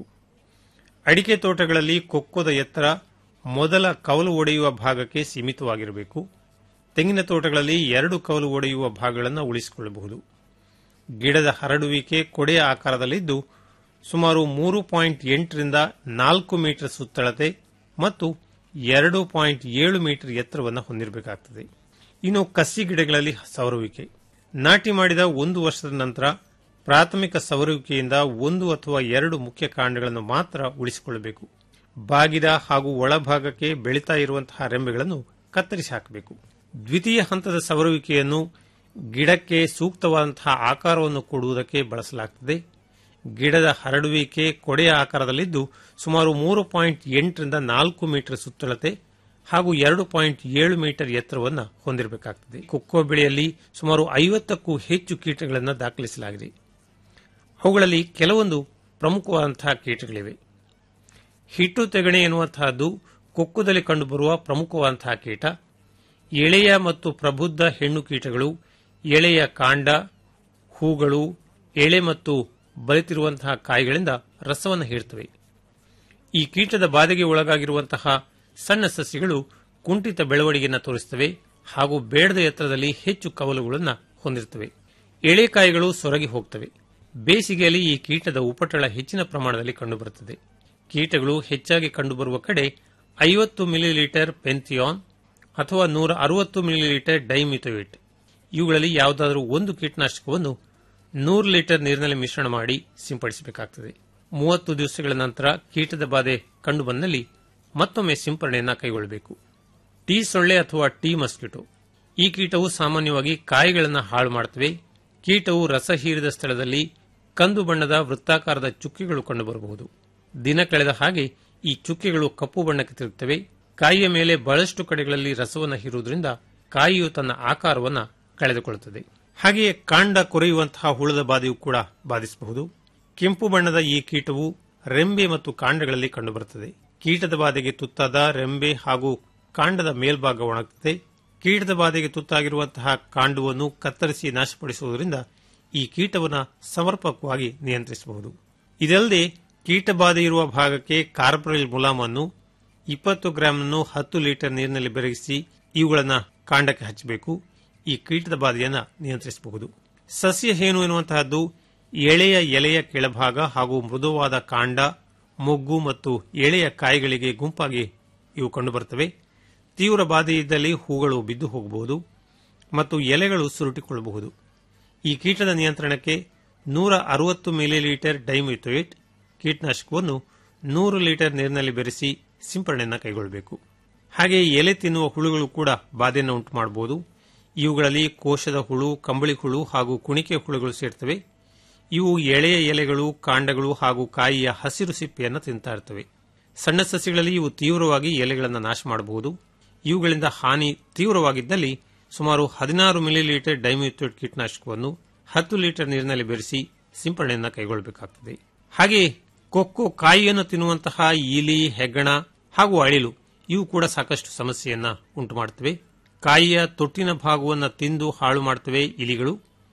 ಅಡಿಕೆ ತೋಟಗಳಲ್ಲಿ ಕೊಕ್ಕೋದ ಎತ್ತರ ಮೊದಲ ಕೌಲು ಒಡೆಯುವ ಭಾಗಕ್ಕೆ ಸೀಮಿತವಾಗಿರಬೇಕು ತೆಂಗಿನ ತೋಟಗಳಲ್ಲಿ ಎರಡು ಕೌಲು ಒಡೆಯುವ ಭಾಗಗಳನ್ನು ಉಳಿಸಿಕೊಳ್ಳಬಹುದು ಗಿಡದ ಹರಡುವಿಕೆ ಕೊಡೆಯ ಆಕಾರದಲ್ಲಿದ್ದು ಸುಮಾರು ಮೂರು ಪಾಯಿಂಟ್ ಎಂಟರಿಂದ ನಾಲ್ಕು ಮೀಟರ್ ಸುತ್ತಳತೆ ಮತ್ತು ಎರಡು ಪಾಯಿಂಟ್ ಏಳು ಮೀಟರ್ ಎತ್ತರವನ್ನು ಹೊಂದಿರಬೇಕಾಗುತ್ತದೆ ಇನ್ನು ಕಸಿ ಗಿಡಗಳಲ್ಲಿ ಸವರುವಿಕೆ ನಾಟಿ ಮಾಡಿದ ಒಂದು ವರ್ಷದ ನಂತರ ಪ್ರಾಥಮಿಕ ಸವರುವಿಕೆಯಿಂದ ಒಂದು ಅಥವಾ ಎರಡು ಮುಖ್ಯ ಕಾಂಡಗಳನ್ನು ಮಾತ್ರ ಉಳಿಸಿಕೊಳ್ಳಬೇಕು ಬಾಗಿದ ಹಾಗೂ ಒಳಭಾಗಕ್ಕೆ ಬೆಳೀತಾ ಇರುವಂತಹ ರೆಂಬೆಗಳನ್ನು ಕತ್ತರಿಸಿ ಹಾಕಬೇಕು ದ್ವಿತೀಯ ಹಂತದ ಸವರುವಿಕೆಯನ್ನು ಗಿಡಕ್ಕೆ ಸೂಕ್ತವಾದಂತಹ ಆಕಾರವನ್ನು ಕೊಡುವುದಕ್ಕೆ ಬಳಸಲಾಗುತ್ತದೆ ಗಿಡದ ಹರಡುವಿಕೆ ಕೊಡೆಯ ಆಕಾರದಲ್ಲಿದ್ದು ಸುಮಾರು ಮೂರು ಪಾಯಿಂಟ್ ಎಂಟರಿಂದ ನಾಲ್ಕು ಮೀಟರ್ ಸುತ್ತಳತೆ ಹಾಗೂ ಎರಡು ಪಾಯಿಂಟ್ ಏಳು ಮೀಟರ್ ಎತ್ತರವನ್ನು ಹೊಂದಿರಬೇಕಾಗುತ್ತದೆ ಕೊಕ್ಕೋ ಬೆಳೆಯಲ್ಲಿ ಸುಮಾರು ಐವತ್ತಕ್ಕೂ ಹೆಚ್ಚು ಕೀಟಗಳನ್ನು ದಾಖಲಿಸಲಾಗಿದೆ ಅವುಗಳಲ್ಲಿ ಕೆಲವೊಂದು ಪ್ರಮುಖವಾದಂತಹ ಕೀಟಗಳಿವೆ ಹಿಟ್ಟು ತೆಗಣೆ ಎನ್ನುವಂತಹದ್ದು ಕೊಕ್ಕುದಲ್ಲಿ ಕಂಡುಬರುವ ಪ್ರಮುಖವಾದಂತಹ ಕೀಟ ಎಳೆಯ ಮತ್ತು ಪ್ರಬುದ್ಧ ಹೆಣ್ಣು ಕೀಟಗಳು ಎಳೆಯ ಕಾಂಡ ಹೂಗಳು ಎಳೆ ಮತ್ತು ಬಲಿತಿರುವಂತಹ ಕಾಯಿಗಳಿಂದ ರಸವನ್ನು ಹೀರ್ತವೆ ಈ ಕೀಟದ ಬಾಧೆಗೆ ಒಳಗಾಗಿರುವಂತಹ ಸಣ್ಣ ಸಸ್ಯಗಳು ಕುಂಠಿತ ಬೆಳವಣಿಗೆಯನ್ನು ತೋರಿಸುತ್ತವೆ ಹಾಗೂ ಬೇಡದ ಎತ್ತರದಲ್ಲಿ ಹೆಚ್ಚು ಕವಲುಗಳನ್ನು ಹೊಂದಿರುತ್ತವೆ ಎಳೆಕಾಯಿಗಳು ಸೊರಗಿ ಹೋಗ್ತವೆ ಬೇಸಿಗೆಯಲ್ಲಿ ಈ ಕೀಟದ ಉಪಟಳ ಹೆಚ್ಚಿನ ಪ್ರಮಾಣದಲ್ಲಿ ಕಂಡುಬರುತ್ತದೆ ಕೀಟಗಳು ಹೆಚ್ಚಾಗಿ ಕಂಡುಬರುವ ಕಡೆ ಐವತ್ತು ಮಿಲಿಲೀಟರ್ ಪೆಂಥಿಯಾನ್ ಅಥವಾ ನೂರ ಅರವತ್ತು ಮಿಲಿಲೀಟರ್ ಡೈಮಿಥೋಯಿಟ್ ಇವುಗಳಲ್ಲಿ ಯಾವುದಾದರೂ ಒಂದು ಕೀಟನಾಶಕವನ್ನು ನೂರು ಲೀಟರ್ ನೀರಿನಲ್ಲಿ ಮಿಶ್ರಣ ಮಾಡಿ ಸಿಂಪಡಿಸಬೇಕಾಗುತ್ತದೆ ಮೂವತ್ತು ದಿವಸಗಳ ನಂತರ ಕೀಟದ ಬಾಧೆ ಕಂಡುಬಂದಲ್ಲಿ ಮತ್ತೊಮ್ಮೆ ಸಿಂಪರಣೆಯನ್ನು ಕೈಗೊಳ್ಳಬೇಕು ಟೀ ಸೊಳ್ಳೆ ಅಥವಾ ಟೀ ಮಸ್ಕಿಟೋ ಈ ಕೀಟವು ಸಾಮಾನ್ಯವಾಗಿ ಕಾಯಿಗಳನ್ನು ಹಾಳು ಮಾಡುತ್ತವೆ ಕೀಟವು ರಸ ಹೀರಿದ ಸ್ಥಳದಲ್ಲಿ ಕಂದು ಬಣ್ಣದ ವೃತ್ತಾಕಾರದ ಚುಕ್ಕೆಗಳು ಕಂಡುಬರಬಹುದು ದಿನ ಕಳೆದ ಹಾಗೆ ಈ ಚುಕ್ಕೆಗಳು ಕಪ್ಪು ಬಣ್ಣಕ್ಕೆ ತಿರುಗುತ್ತವೆ ಕಾಯಿಯ ಮೇಲೆ ಬಹಳಷ್ಟು ಕಡೆಗಳಲ್ಲಿ ರಸವನ್ನು ಹೀರುವುದರಿಂದ ಕಾಯಿಯು ತನ್ನ ಆಕಾರವನ್ನು ಕಳೆದುಕೊಳ್ಳುತ್ತದೆ ಹಾಗೆಯೇ ಕಾಂಡ ಕೊರೆಯುವಂತಹ ಹುಳದ ಬಾಧೆಯು ಕೂಡ ಬಾಧಿಸಬಹುದು ಕೆಂಪು ಬಣ್ಣದ ಈ ಕೀಟವು ರೆಂಬೆ ಮತ್ತು ಕಾಂಡಗಳಲ್ಲಿ ಕಂಡುಬರುತ್ತದೆ ಕೀಟದ ಬಾಧೆಗೆ ತುತ್ತಾದ ರೆಂಬೆ ಹಾಗೂ ಕಾಂಡದ ಮೇಲ್ಭಾಗ ಒಣಗುತ್ತದೆ ಕೀಟದ ಬಾಧೆಗೆ ತುತ್ತಾಗಿರುವಂತಹ ಕಾಂಡವನ್ನು ಕತ್ತರಿಸಿ ನಾಶಪಡಿಸುವುದರಿಂದ ಈ ಕೀಟವನ್ನು ಸಮರ್ಪಕವಾಗಿ ನಿಯಂತ್ರಿಸಬಹುದು ಇದಲ್ಲದೆ ಕೀಟಬಾಧೆ ಇರುವ ಭಾಗಕ್ಕೆ ಕಾರ್ಪೊರಲ್ ಮುಲಾಮನ್ನು ಇಪ್ಪತ್ತು ಗ್ರಾಂನ್ನು ಹತ್ತು ಲೀಟರ್ ನೀರಿನಲ್ಲಿ ಬೆರಗಿಸಿ ಇವುಗಳನ್ನು ಕಾಂಡಕ್ಕೆ ಹಚ್ಚಬೇಕು ಈ ಕೀಟದ ಬಾಧೆಯನ್ನು ನಿಯಂತ್ರಿಸಬಹುದು ಸಸ್ಯ ಹೇನು ಎನ್ನುವಂತಹದ್ದು ಎಳೆಯ ಎಲೆಯ ಕೆಳಭಾಗ ಹಾಗೂ ಮೃದುವಾದ ಕಾಂಡ ಮೊಗ್ಗು ಮತ್ತು ಎಳೆಯ ಕಾಯಿಗಳಿಗೆ ಗುಂಪಾಗಿ ಇವು ಕಂಡುಬರುತ್ತವೆ ತೀವ್ರ ಬಾಧೆ ಇದ್ದಲ್ಲಿ ಹೂಗಳು ಬಿದ್ದು ಹೋಗಬಹುದು ಮತ್ತು ಎಲೆಗಳು ಸುರುಟಿಕೊಳ್ಳಬಹುದು ಈ ಕೀಟದ ನಿಯಂತ್ರಣಕ್ಕೆ ನೂರ ಅರವತ್ತು ಮಿಲಿಲೀಟರ್ ಡೈಮಿಥೋಯಿಟ್ ಕೀಟನಾಶಕವನ್ನು ನೂರು ಲೀಟರ್ ನೀರಿನಲ್ಲಿ ಬೆರೆಸಿ ಸಿಂಪರಣೆಯನ್ನು ಕೈಗೊಳ್ಳಬೇಕು ಹಾಗೆ ಎಲೆ ತಿನ್ನುವ ಹುಳುಗಳು ಕೂಡ ಬಾಧೆಯನ್ನು ಉಂಟು ಮಾಡಬಹುದು ಇವುಗಳಲ್ಲಿ ಕೋಶದ ಹುಳು ಕಂಬಳಿ ಹುಳು ಹಾಗೂ ಕುಣಿಕೆ ಹುಳುಗಳು ಸೇರ್ತವೆ ಇವು ಎಳೆಯ ಎಲೆಗಳು ಕಾಂಡಗಳು ಹಾಗೂ ಕಾಯಿಯ ಹಸಿರು ಸಿಪ್ಪೆಯನ್ನು ತಿಂತಾ ಇರ್ತವೆ ಸಣ್ಣ ಸಸ್ಯಗಳಲ್ಲಿ ಇವು ತೀವ್ರವಾಗಿ ಎಲೆಗಳನ್ನು ನಾಶ ಮಾಡಬಹುದು ಇವುಗಳಿಂದ ಹಾನಿ ತೀವ್ರವಾಗಿದ್ದಲ್ಲಿ ಸುಮಾರು ಹದಿನಾರು ಮಿಲಿಲೀಟರ್ ಡೈಮಿಥೋಟ್ ಕೀಟನಾಶಕವನ್ನು ಹತ್ತು ಲೀಟರ್ ನೀರಿನಲ್ಲಿ ಬೆರೆಸಿ ಸಿಂಪರಣೆಯನ್ನು ಕೈಗೊಳ್ಳಬೇಕಾಗುತ್ತದೆ ಹಾಗೆ ಕೊಕ್ಕೋ ಕಾಯಿಯನ್ನು ತಿನ್ನುವಂತಹ ಇಲಿ ಹೆಗ್ಗಣ ಹಾಗೂ ಅಳಿಲು ಇವು ಕೂಡ ಸಾಕಷ್ಟು ಸಮಸ್ಯೆಯನ್ನ ಉಂಟು ಮಾಡುತ್ತವೆ ಕಾಯಿಯ ತೊಟ್ಟಿನ ಭಾಗವನ್ನು ತಿಂದು ಹಾಳು ಮಾಡುತ್ತವೆ ಇಲಿಗಳು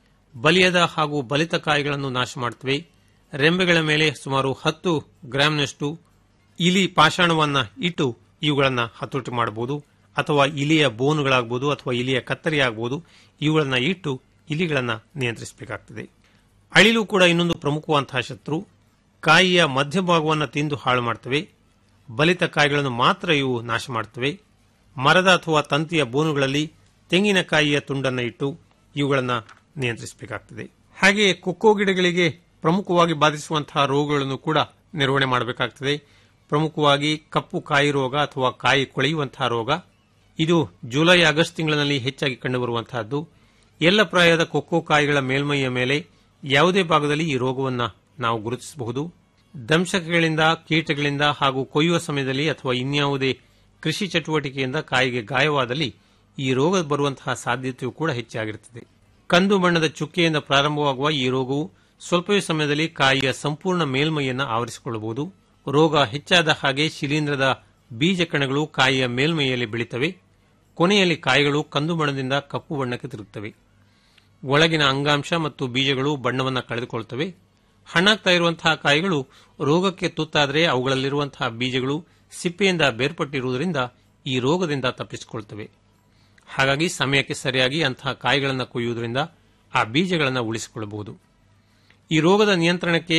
ಬಲಿಯದ ಹಾಗೂ ಬಲಿತ ಕಾಯಿಗಳನ್ನು ನಾಶ ಮಾಡುತ್ತವೆ ರೆಂಬೆಗಳ ಮೇಲೆ ಸುಮಾರು ಹತ್ತು ಗ್ರಾಂನಷ್ಟು ಇಲಿ ಪಾಷಾಣವನ್ನ ಇಟ್ಟು ಇವುಗಳನ್ನು ಹತೋಟಿ ಮಾಡಬಹುದು ಅಥವಾ ಇಲಿಯ ಬೋನುಗಳಾಗಬಹುದು ಅಥವಾ ಇಲಿಯ ಕತ್ತರಿ ಆಗಬಹುದು ಇವುಗಳನ್ನು ಇಟ್ಟು ಇಲಿಗಳನ್ನು ನಿಯಂತ್ರಿಸಬೇಕಾಗುತ್ತದೆ ಅಳಿಲು ಕೂಡ ಇನ್ನೊಂದು ಪ್ರಮುಖವಾದಂತಹ ಶತ್ರು ಕಾಯಿಯ ಮಧ್ಯಭಾಗವನ್ನು ತಿಂದು ಹಾಳು ಮಾಡ್ತವೆ ಬಲಿತ ಕಾಯಿಗಳನ್ನು ಮಾತ್ರ ಇವು ನಾಶ ಮಾಡುತ್ತವೆ ಮರದ ಅಥವಾ ತಂತಿಯ ಬೋನುಗಳಲ್ಲಿ ತೆಂಗಿನಕಾಯಿಯ ತುಂಡನ್ನು ಇಟ್ಟು ಇವುಗಳನ್ನು ನಿಯಂತ್ರಿಸಬೇಕಾಗುತ್ತದೆ ಹಾಗೆಯೇ ಕೊಕ್ಕೋ ಗಿಡಗಳಿಗೆ ಪ್ರಮುಖವಾಗಿ ಬಾಧಿಸುವಂತಹ ರೋಗಗಳನ್ನು ಕೂಡ ನಿರ್ವಹಣೆ ಮಾಡಬೇಕಾಗ್ತದೆ ಪ್ರಮುಖವಾಗಿ ಕಪ್ಪು ಕಾಯಿ ರೋಗ ಅಥವಾ ಕಾಯಿ ಕೊಳೆಯುವಂತಹ ರೋಗ ಇದು ಜುಲೈ ಆಗಸ್ಟ್ ತಿಂಗಳಿನಲ್ಲಿ ಹೆಚ್ಚಾಗಿ ಕಂಡುಬರುವಂತಹದ್ದು ಎಲ್ಲ ಪ್ರಾಯದ ಕೊಕ್ಕೋ ಕಾಯಿಗಳ ಮೇಲ್ಮೈಯ ಮೇಲೆ ಯಾವುದೇ ಭಾಗದಲ್ಲಿ ಈ ರೋಗವನ್ನು ನಾವು ಗುರುತಿಸಬಹುದು ದಂಶಕಗಳಿಂದ ಕೀಟಗಳಿಂದ ಹಾಗೂ ಕೊಯ್ಯುವ ಸಮಯದಲ್ಲಿ ಅಥವಾ ಇನ್ಯಾವುದೇ ಕೃಷಿ ಚಟುವಟಿಕೆಯಿಂದ ಕಾಯಿಗೆ ಗಾಯವಾದಲ್ಲಿ ಈ ರೋಗ ಬರುವಂತಹ ಸಾಧ್ಯತೆಯೂ ಕೂಡ ಹೆಚ್ಚಾಗಿರುತ್ತದೆ ಕಂದು ಬಣ್ಣದ ಚುಕ್ಕೆಯಿಂದ ಪ್ರಾರಂಭವಾಗುವ ಈ ರೋಗವು ಸ್ವಲ್ಪವೇ ಸಮಯದಲ್ಲಿ ಕಾಯಿಯ ಸಂಪೂರ್ಣ ಮೇಲ್ಮೈಯನ್ನು ಆವರಿಸಿಕೊಳ್ಳಬಹುದು ರೋಗ ಹೆಚ್ಚಾದ ಹಾಗೆ ಶಿಲೀಂಧ್ರದ ಬೀಜ ಕಣಗಳು ಕಾಯಿಯ ಮೇಲ್ಮೈಯಲ್ಲಿ ಬೆಳೀತವೆ ಕೊನೆಯಲ್ಲಿ ಕಾಯಿಗಳು ಕಂದು ಬಣ್ಣದಿಂದ ಕಪ್ಪು ಬಣ್ಣಕ್ಕೆ ತಿರುಗುತ್ತವೆ ಒಳಗಿನ ಅಂಗಾಂಶ ಮತ್ತು ಬೀಜಗಳು ಬಣ್ಣವನ್ನು ಕಳೆದುಕೊಳ್ಳುತ್ತವೆ ಹಣ್ಣಾಗ್ತಾ ಇರುವಂತಹ ಕಾಯಿಗಳು ರೋಗಕ್ಕೆ ತುತ್ತಾದರೆ ಅವುಗಳಲ್ಲಿರುವಂತಹ ಬೀಜಗಳು ಸಿಪ್ಪೆಯಿಂದ ಬೇರ್ಪಟ್ಟಿರುವುದರಿಂದ ಈ ರೋಗದಿಂದ ತಪ್ಪಿಸಿಕೊಳ್ಳುತ್ತವೆ ಹಾಗಾಗಿ ಸಮಯಕ್ಕೆ ಸರಿಯಾಗಿ ಅಂತಹ ಕಾಯಿಗಳನ್ನು ಕೊಯ್ಯುವುದರಿಂದ ಆ ಬೀಜಗಳನ್ನು ಉಳಿಸಿಕೊಳ್ಳಬಹುದು ಈ ರೋಗದ ನಿಯಂತ್ರಣಕ್ಕೆ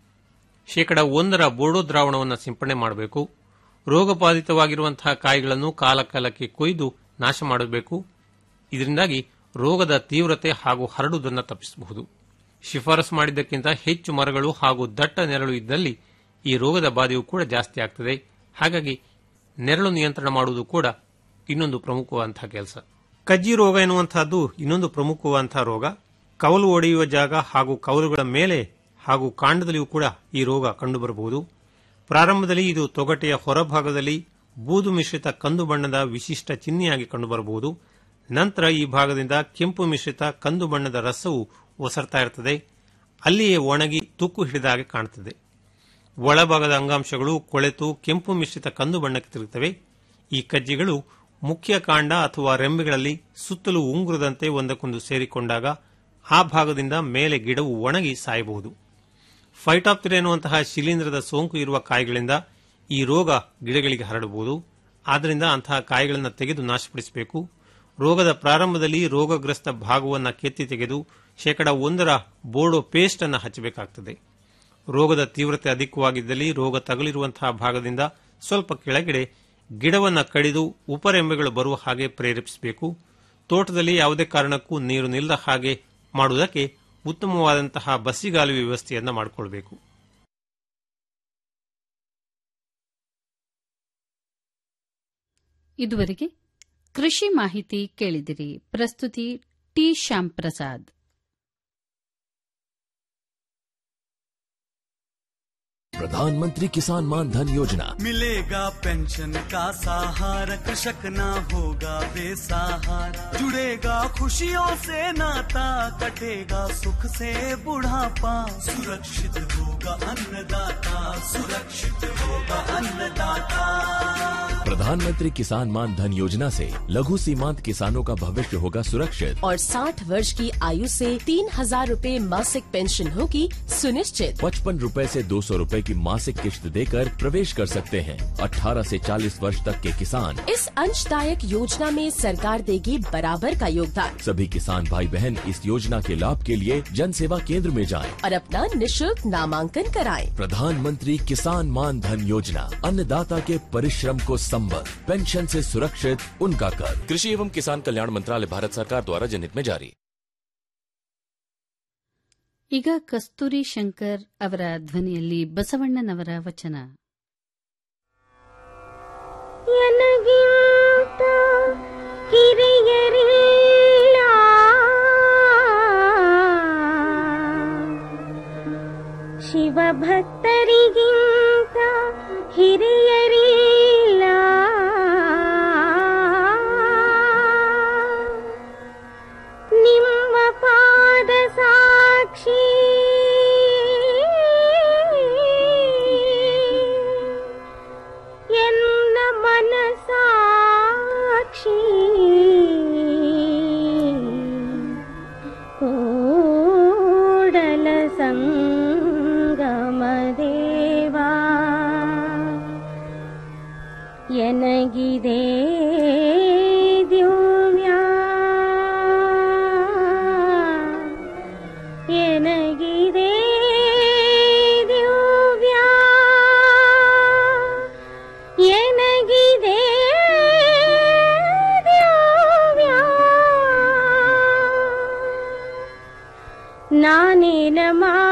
ಶೇಕಡ ಒಂದರ ಬೋರ್ಡೋ ದ್ರಾವಣವನ್ನು ಸಿಂಪಡಣೆ ಮಾಡಬೇಕು ರೋಗಬಾಧಿತವಾಗಿರುವಂತಹ ಕಾಯಿಗಳನ್ನು ಕಾಲಕಾಲಕ್ಕೆ ಕೊಯ್ದು ನಾಶ ಮಾಡಬೇಕು ಇದರಿಂದಾಗಿ ರೋಗದ ತೀವ್ರತೆ ಹಾಗೂ ಹರಡುವುದನ್ನು ತಪ್ಪಿಸಬಹುದು ಶಿಫಾರಸು ಮಾಡಿದ್ದಕ್ಕಿಂತ ಹೆಚ್ಚು ಮರಗಳು ಹಾಗೂ ದಟ್ಟ ನೆರಳು ಇದ್ದಲ್ಲಿ ಈ ರೋಗದ ಬಾಧೆಯೂ ಕೂಡ ಜಾಸ್ತಿ ಆಗ್ತದೆ ಹಾಗಾಗಿ ನೆರಳು ನಿಯಂತ್ರಣ ಮಾಡುವುದು ಕೂಡ ಇನ್ನೊಂದು ಪ್ರಮುಖವಾದಂತಹ ಕೆಲಸ ಕಜ್ಜಿ ರೋಗ ಎನ್ನುವಂತಹದ್ದು ಇನ್ನೊಂದು ಪ್ರಮುಖವಾದಂತಹ ರೋಗ ಕವಲು ಒಡೆಯುವ ಜಾಗ ಹಾಗೂ ಕವಲುಗಳ ಮೇಲೆ ಹಾಗೂ ಕಾಂಡದಲ್ಲಿಯೂ ಕೂಡ ಈ ರೋಗ ಕಂಡುಬರಬಹುದು ಪ್ರಾರಂಭದಲ್ಲಿ ಇದು ತೊಗಟೆಯ ಹೊರಭಾಗದಲ್ಲಿ ಬೂದು ಮಿಶ್ರಿತ ಕಂದು ಬಣ್ಣದ ವಿಶಿಷ್ಟ ಚಿಹ್ನೆಯಾಗಿ ಕಂಡುಬರಬಹುದು ನಂತರ ಈ ಭಾಗದಿಂದ ಕೆಂಪು ಮಿಶ್ರಿತ ಕಂದು ಬಣ್ಣದ ರಸವು ಒಸರ್ತಾ ಇರುತ್ತದೆ ಅಲ್ಲಿಯೇ ಒಣಗಿ ತುಕ್ಕು ಹಿಡಿದಾಗೆ ಕಾಣುತ್ತದೆ ಒಳಭಾಗದ ಅಂಗಾಂಶಗಳು ಕೊಳೆತು ಕೆಂಪು ಮಿಶ್ರಿತ ಕಂದು ಬಣ್ಣಕ್ಕೆ ತಿರುಗುತ್ತವೆ ಈ ಕಜ್ಜಿಗಳು ಮುಖ್ಯ ಕಾಂಡ ಅಥವಾ ರೆಂಬೆಗಳಲ್ಲಿ ಸುತ್ತಲೂ ಉಂಗುರದಂತೆ ಒಂದಕ್ಕೊಂದು ಸೇರಿಕೊಂಡಾಗ ಆ ಭಾಗದಿಂದ ಮೇಲೆ ಗಿಡವು ಒಣಗಿ ಸಾಯಬಹುದು ಫೈಟಾಪ್ತಿರ ಎನ್ನುವಂತಹ ಶಿಲೀಂಧ್ರದ ಸೋಂಕು ಇರುವ ಕಾಯಿಗಳಿಂದ ಈ ರೋಗ ಗಿಡಗಳಿಗೆ ಹರಡಬಹುದು ಆದ್ದರಿಂದ ಅಂತಹ ಕಾಯಿಗಳನ್ನು ತೆಗೆದು ನಾಶಪಡಿಸಬೇಕು ರೋಗದ ಪ್ರಾರಂಭದಲ್ಲಿ ರೋಗಗ್ರಸ್ತ ಭಾಗವನ್ನು ಕೆತ್ತಿ ತೆಗೆದು ಶೇಕಡ ಒಂದರ ಬೋರ್ಡೋ ಪೇಸ್ಟ್ ಅನ್ನು ಹಚ್ಚಬೇಕಾಗುತ್ತದೆ ರೋಗದ ತೀವ್ರತೆ ಅಧಿಕವಾಗಿದ್ದಲ್ಲಿ ರೋಗ ತಗುಲಿರುವಂತಹ ಭಾಗದಿಂದ ಸ್ವಲ್ಪ ಕೆಳಗಡೆ ಗಿಡವನ್ನು ಕಡಿದು ಉಪರೆಂಬೆಗಳು ಬರುವ ಹಾಗೆ ಪ್ರೇರೇಪಿಸಬೇಕು ತೋಟದಲ್ಲಿ ಯಾವುದೇ ಕಾರಣಕ್ಕೂ ನೀರು ನಿಲ್ಲದ ಹಾಗೆ ಮಾಡುವುದಕ್ಕೆ ಉತ್ತಮವಾದಂತಹ ಬಸಿಗಾಲು ವ್ಯವಸ್ಥೆಯನ್ನು ಮಾಡಿಕೊಳ್ಬೇಕು ಇದುವರೆಗೆ ಕೃಷಿ ಮಾಹಿತಿ ಕೇಳಿದಿರಿ ಪ್ರಸ್ತುತಿ ಟಿ ಶ್ಯಾಮ್ ಪ್ರಸಾದ್ प्रधानमंत्री किसान मान धन योजना मिलेगा पेंशन का सहारा कृषक ना होगा बेसहारा जुड़ेगा खुशियों से नाता कटेगा सुख से बुढ़ापा सुरक्षित होगा अन्नदाता सुरक्षित होगा अन्नदाता प्रधानमंत्री किसान मान धन योजना से लघु सीमांत किसानों का भविष्य होगा सुरक्षित और 60 वर्ष की आयु से तीन हजार रूपए मासिक पेंशन होगी सुनिश्चित पचपन रूपए से दो सौ रूपए की मासिक किश्त देकर प्रवेश कर सकते हैं 18 से 40 वर्ष तक के किसान इस अंशदायक योजना में सरकार देगी बराबर का योगदान सभी किसान भाई बहन इस योजना के लाभ के लिए जन सेवा केंद्र में जाएं। और अपना निशुल्क नामांकन कराएं। प्रधानमंत्री किसान मान धन योजना अन्नदाता के परिश्रम को संबल पेंशन से सुरक्षित उनका कर कृषि एवं किसान कल्याण मंत्रालय भारत सरकार द्वारा जनहित में जारी ಈಗ ಕಸ್ತೂರಿ ಶಂಕರ್ ಅವರ ಧ್ವನಿಯಲ್ಲಿ ಬಸವಣ್ಣನವರ ವಚನ ನನಗಿಂತ ಕಿರಿಯರಿಲ್ಲ ಶಿವಭಕ್ತರಿಗಿಂತ ಹಿರಿಯರಿಲ್ಲ ನಿಮ್ಮ ಪಾದ ಸಾಕ್ಷಿ ಎನ್ನ ಮನಸಾಕ್ಷಿ ಕೂಡಲ ಸಂಗಮದೇವಾ ಎನಗಿದೆ ದಿವ್ಯಾ ಎನಗಿದೆ ದಿವ್ಯಾ ಎನಗಿದೆ ದಿವ್ಯಾ ನಾನೇನ ಮಾ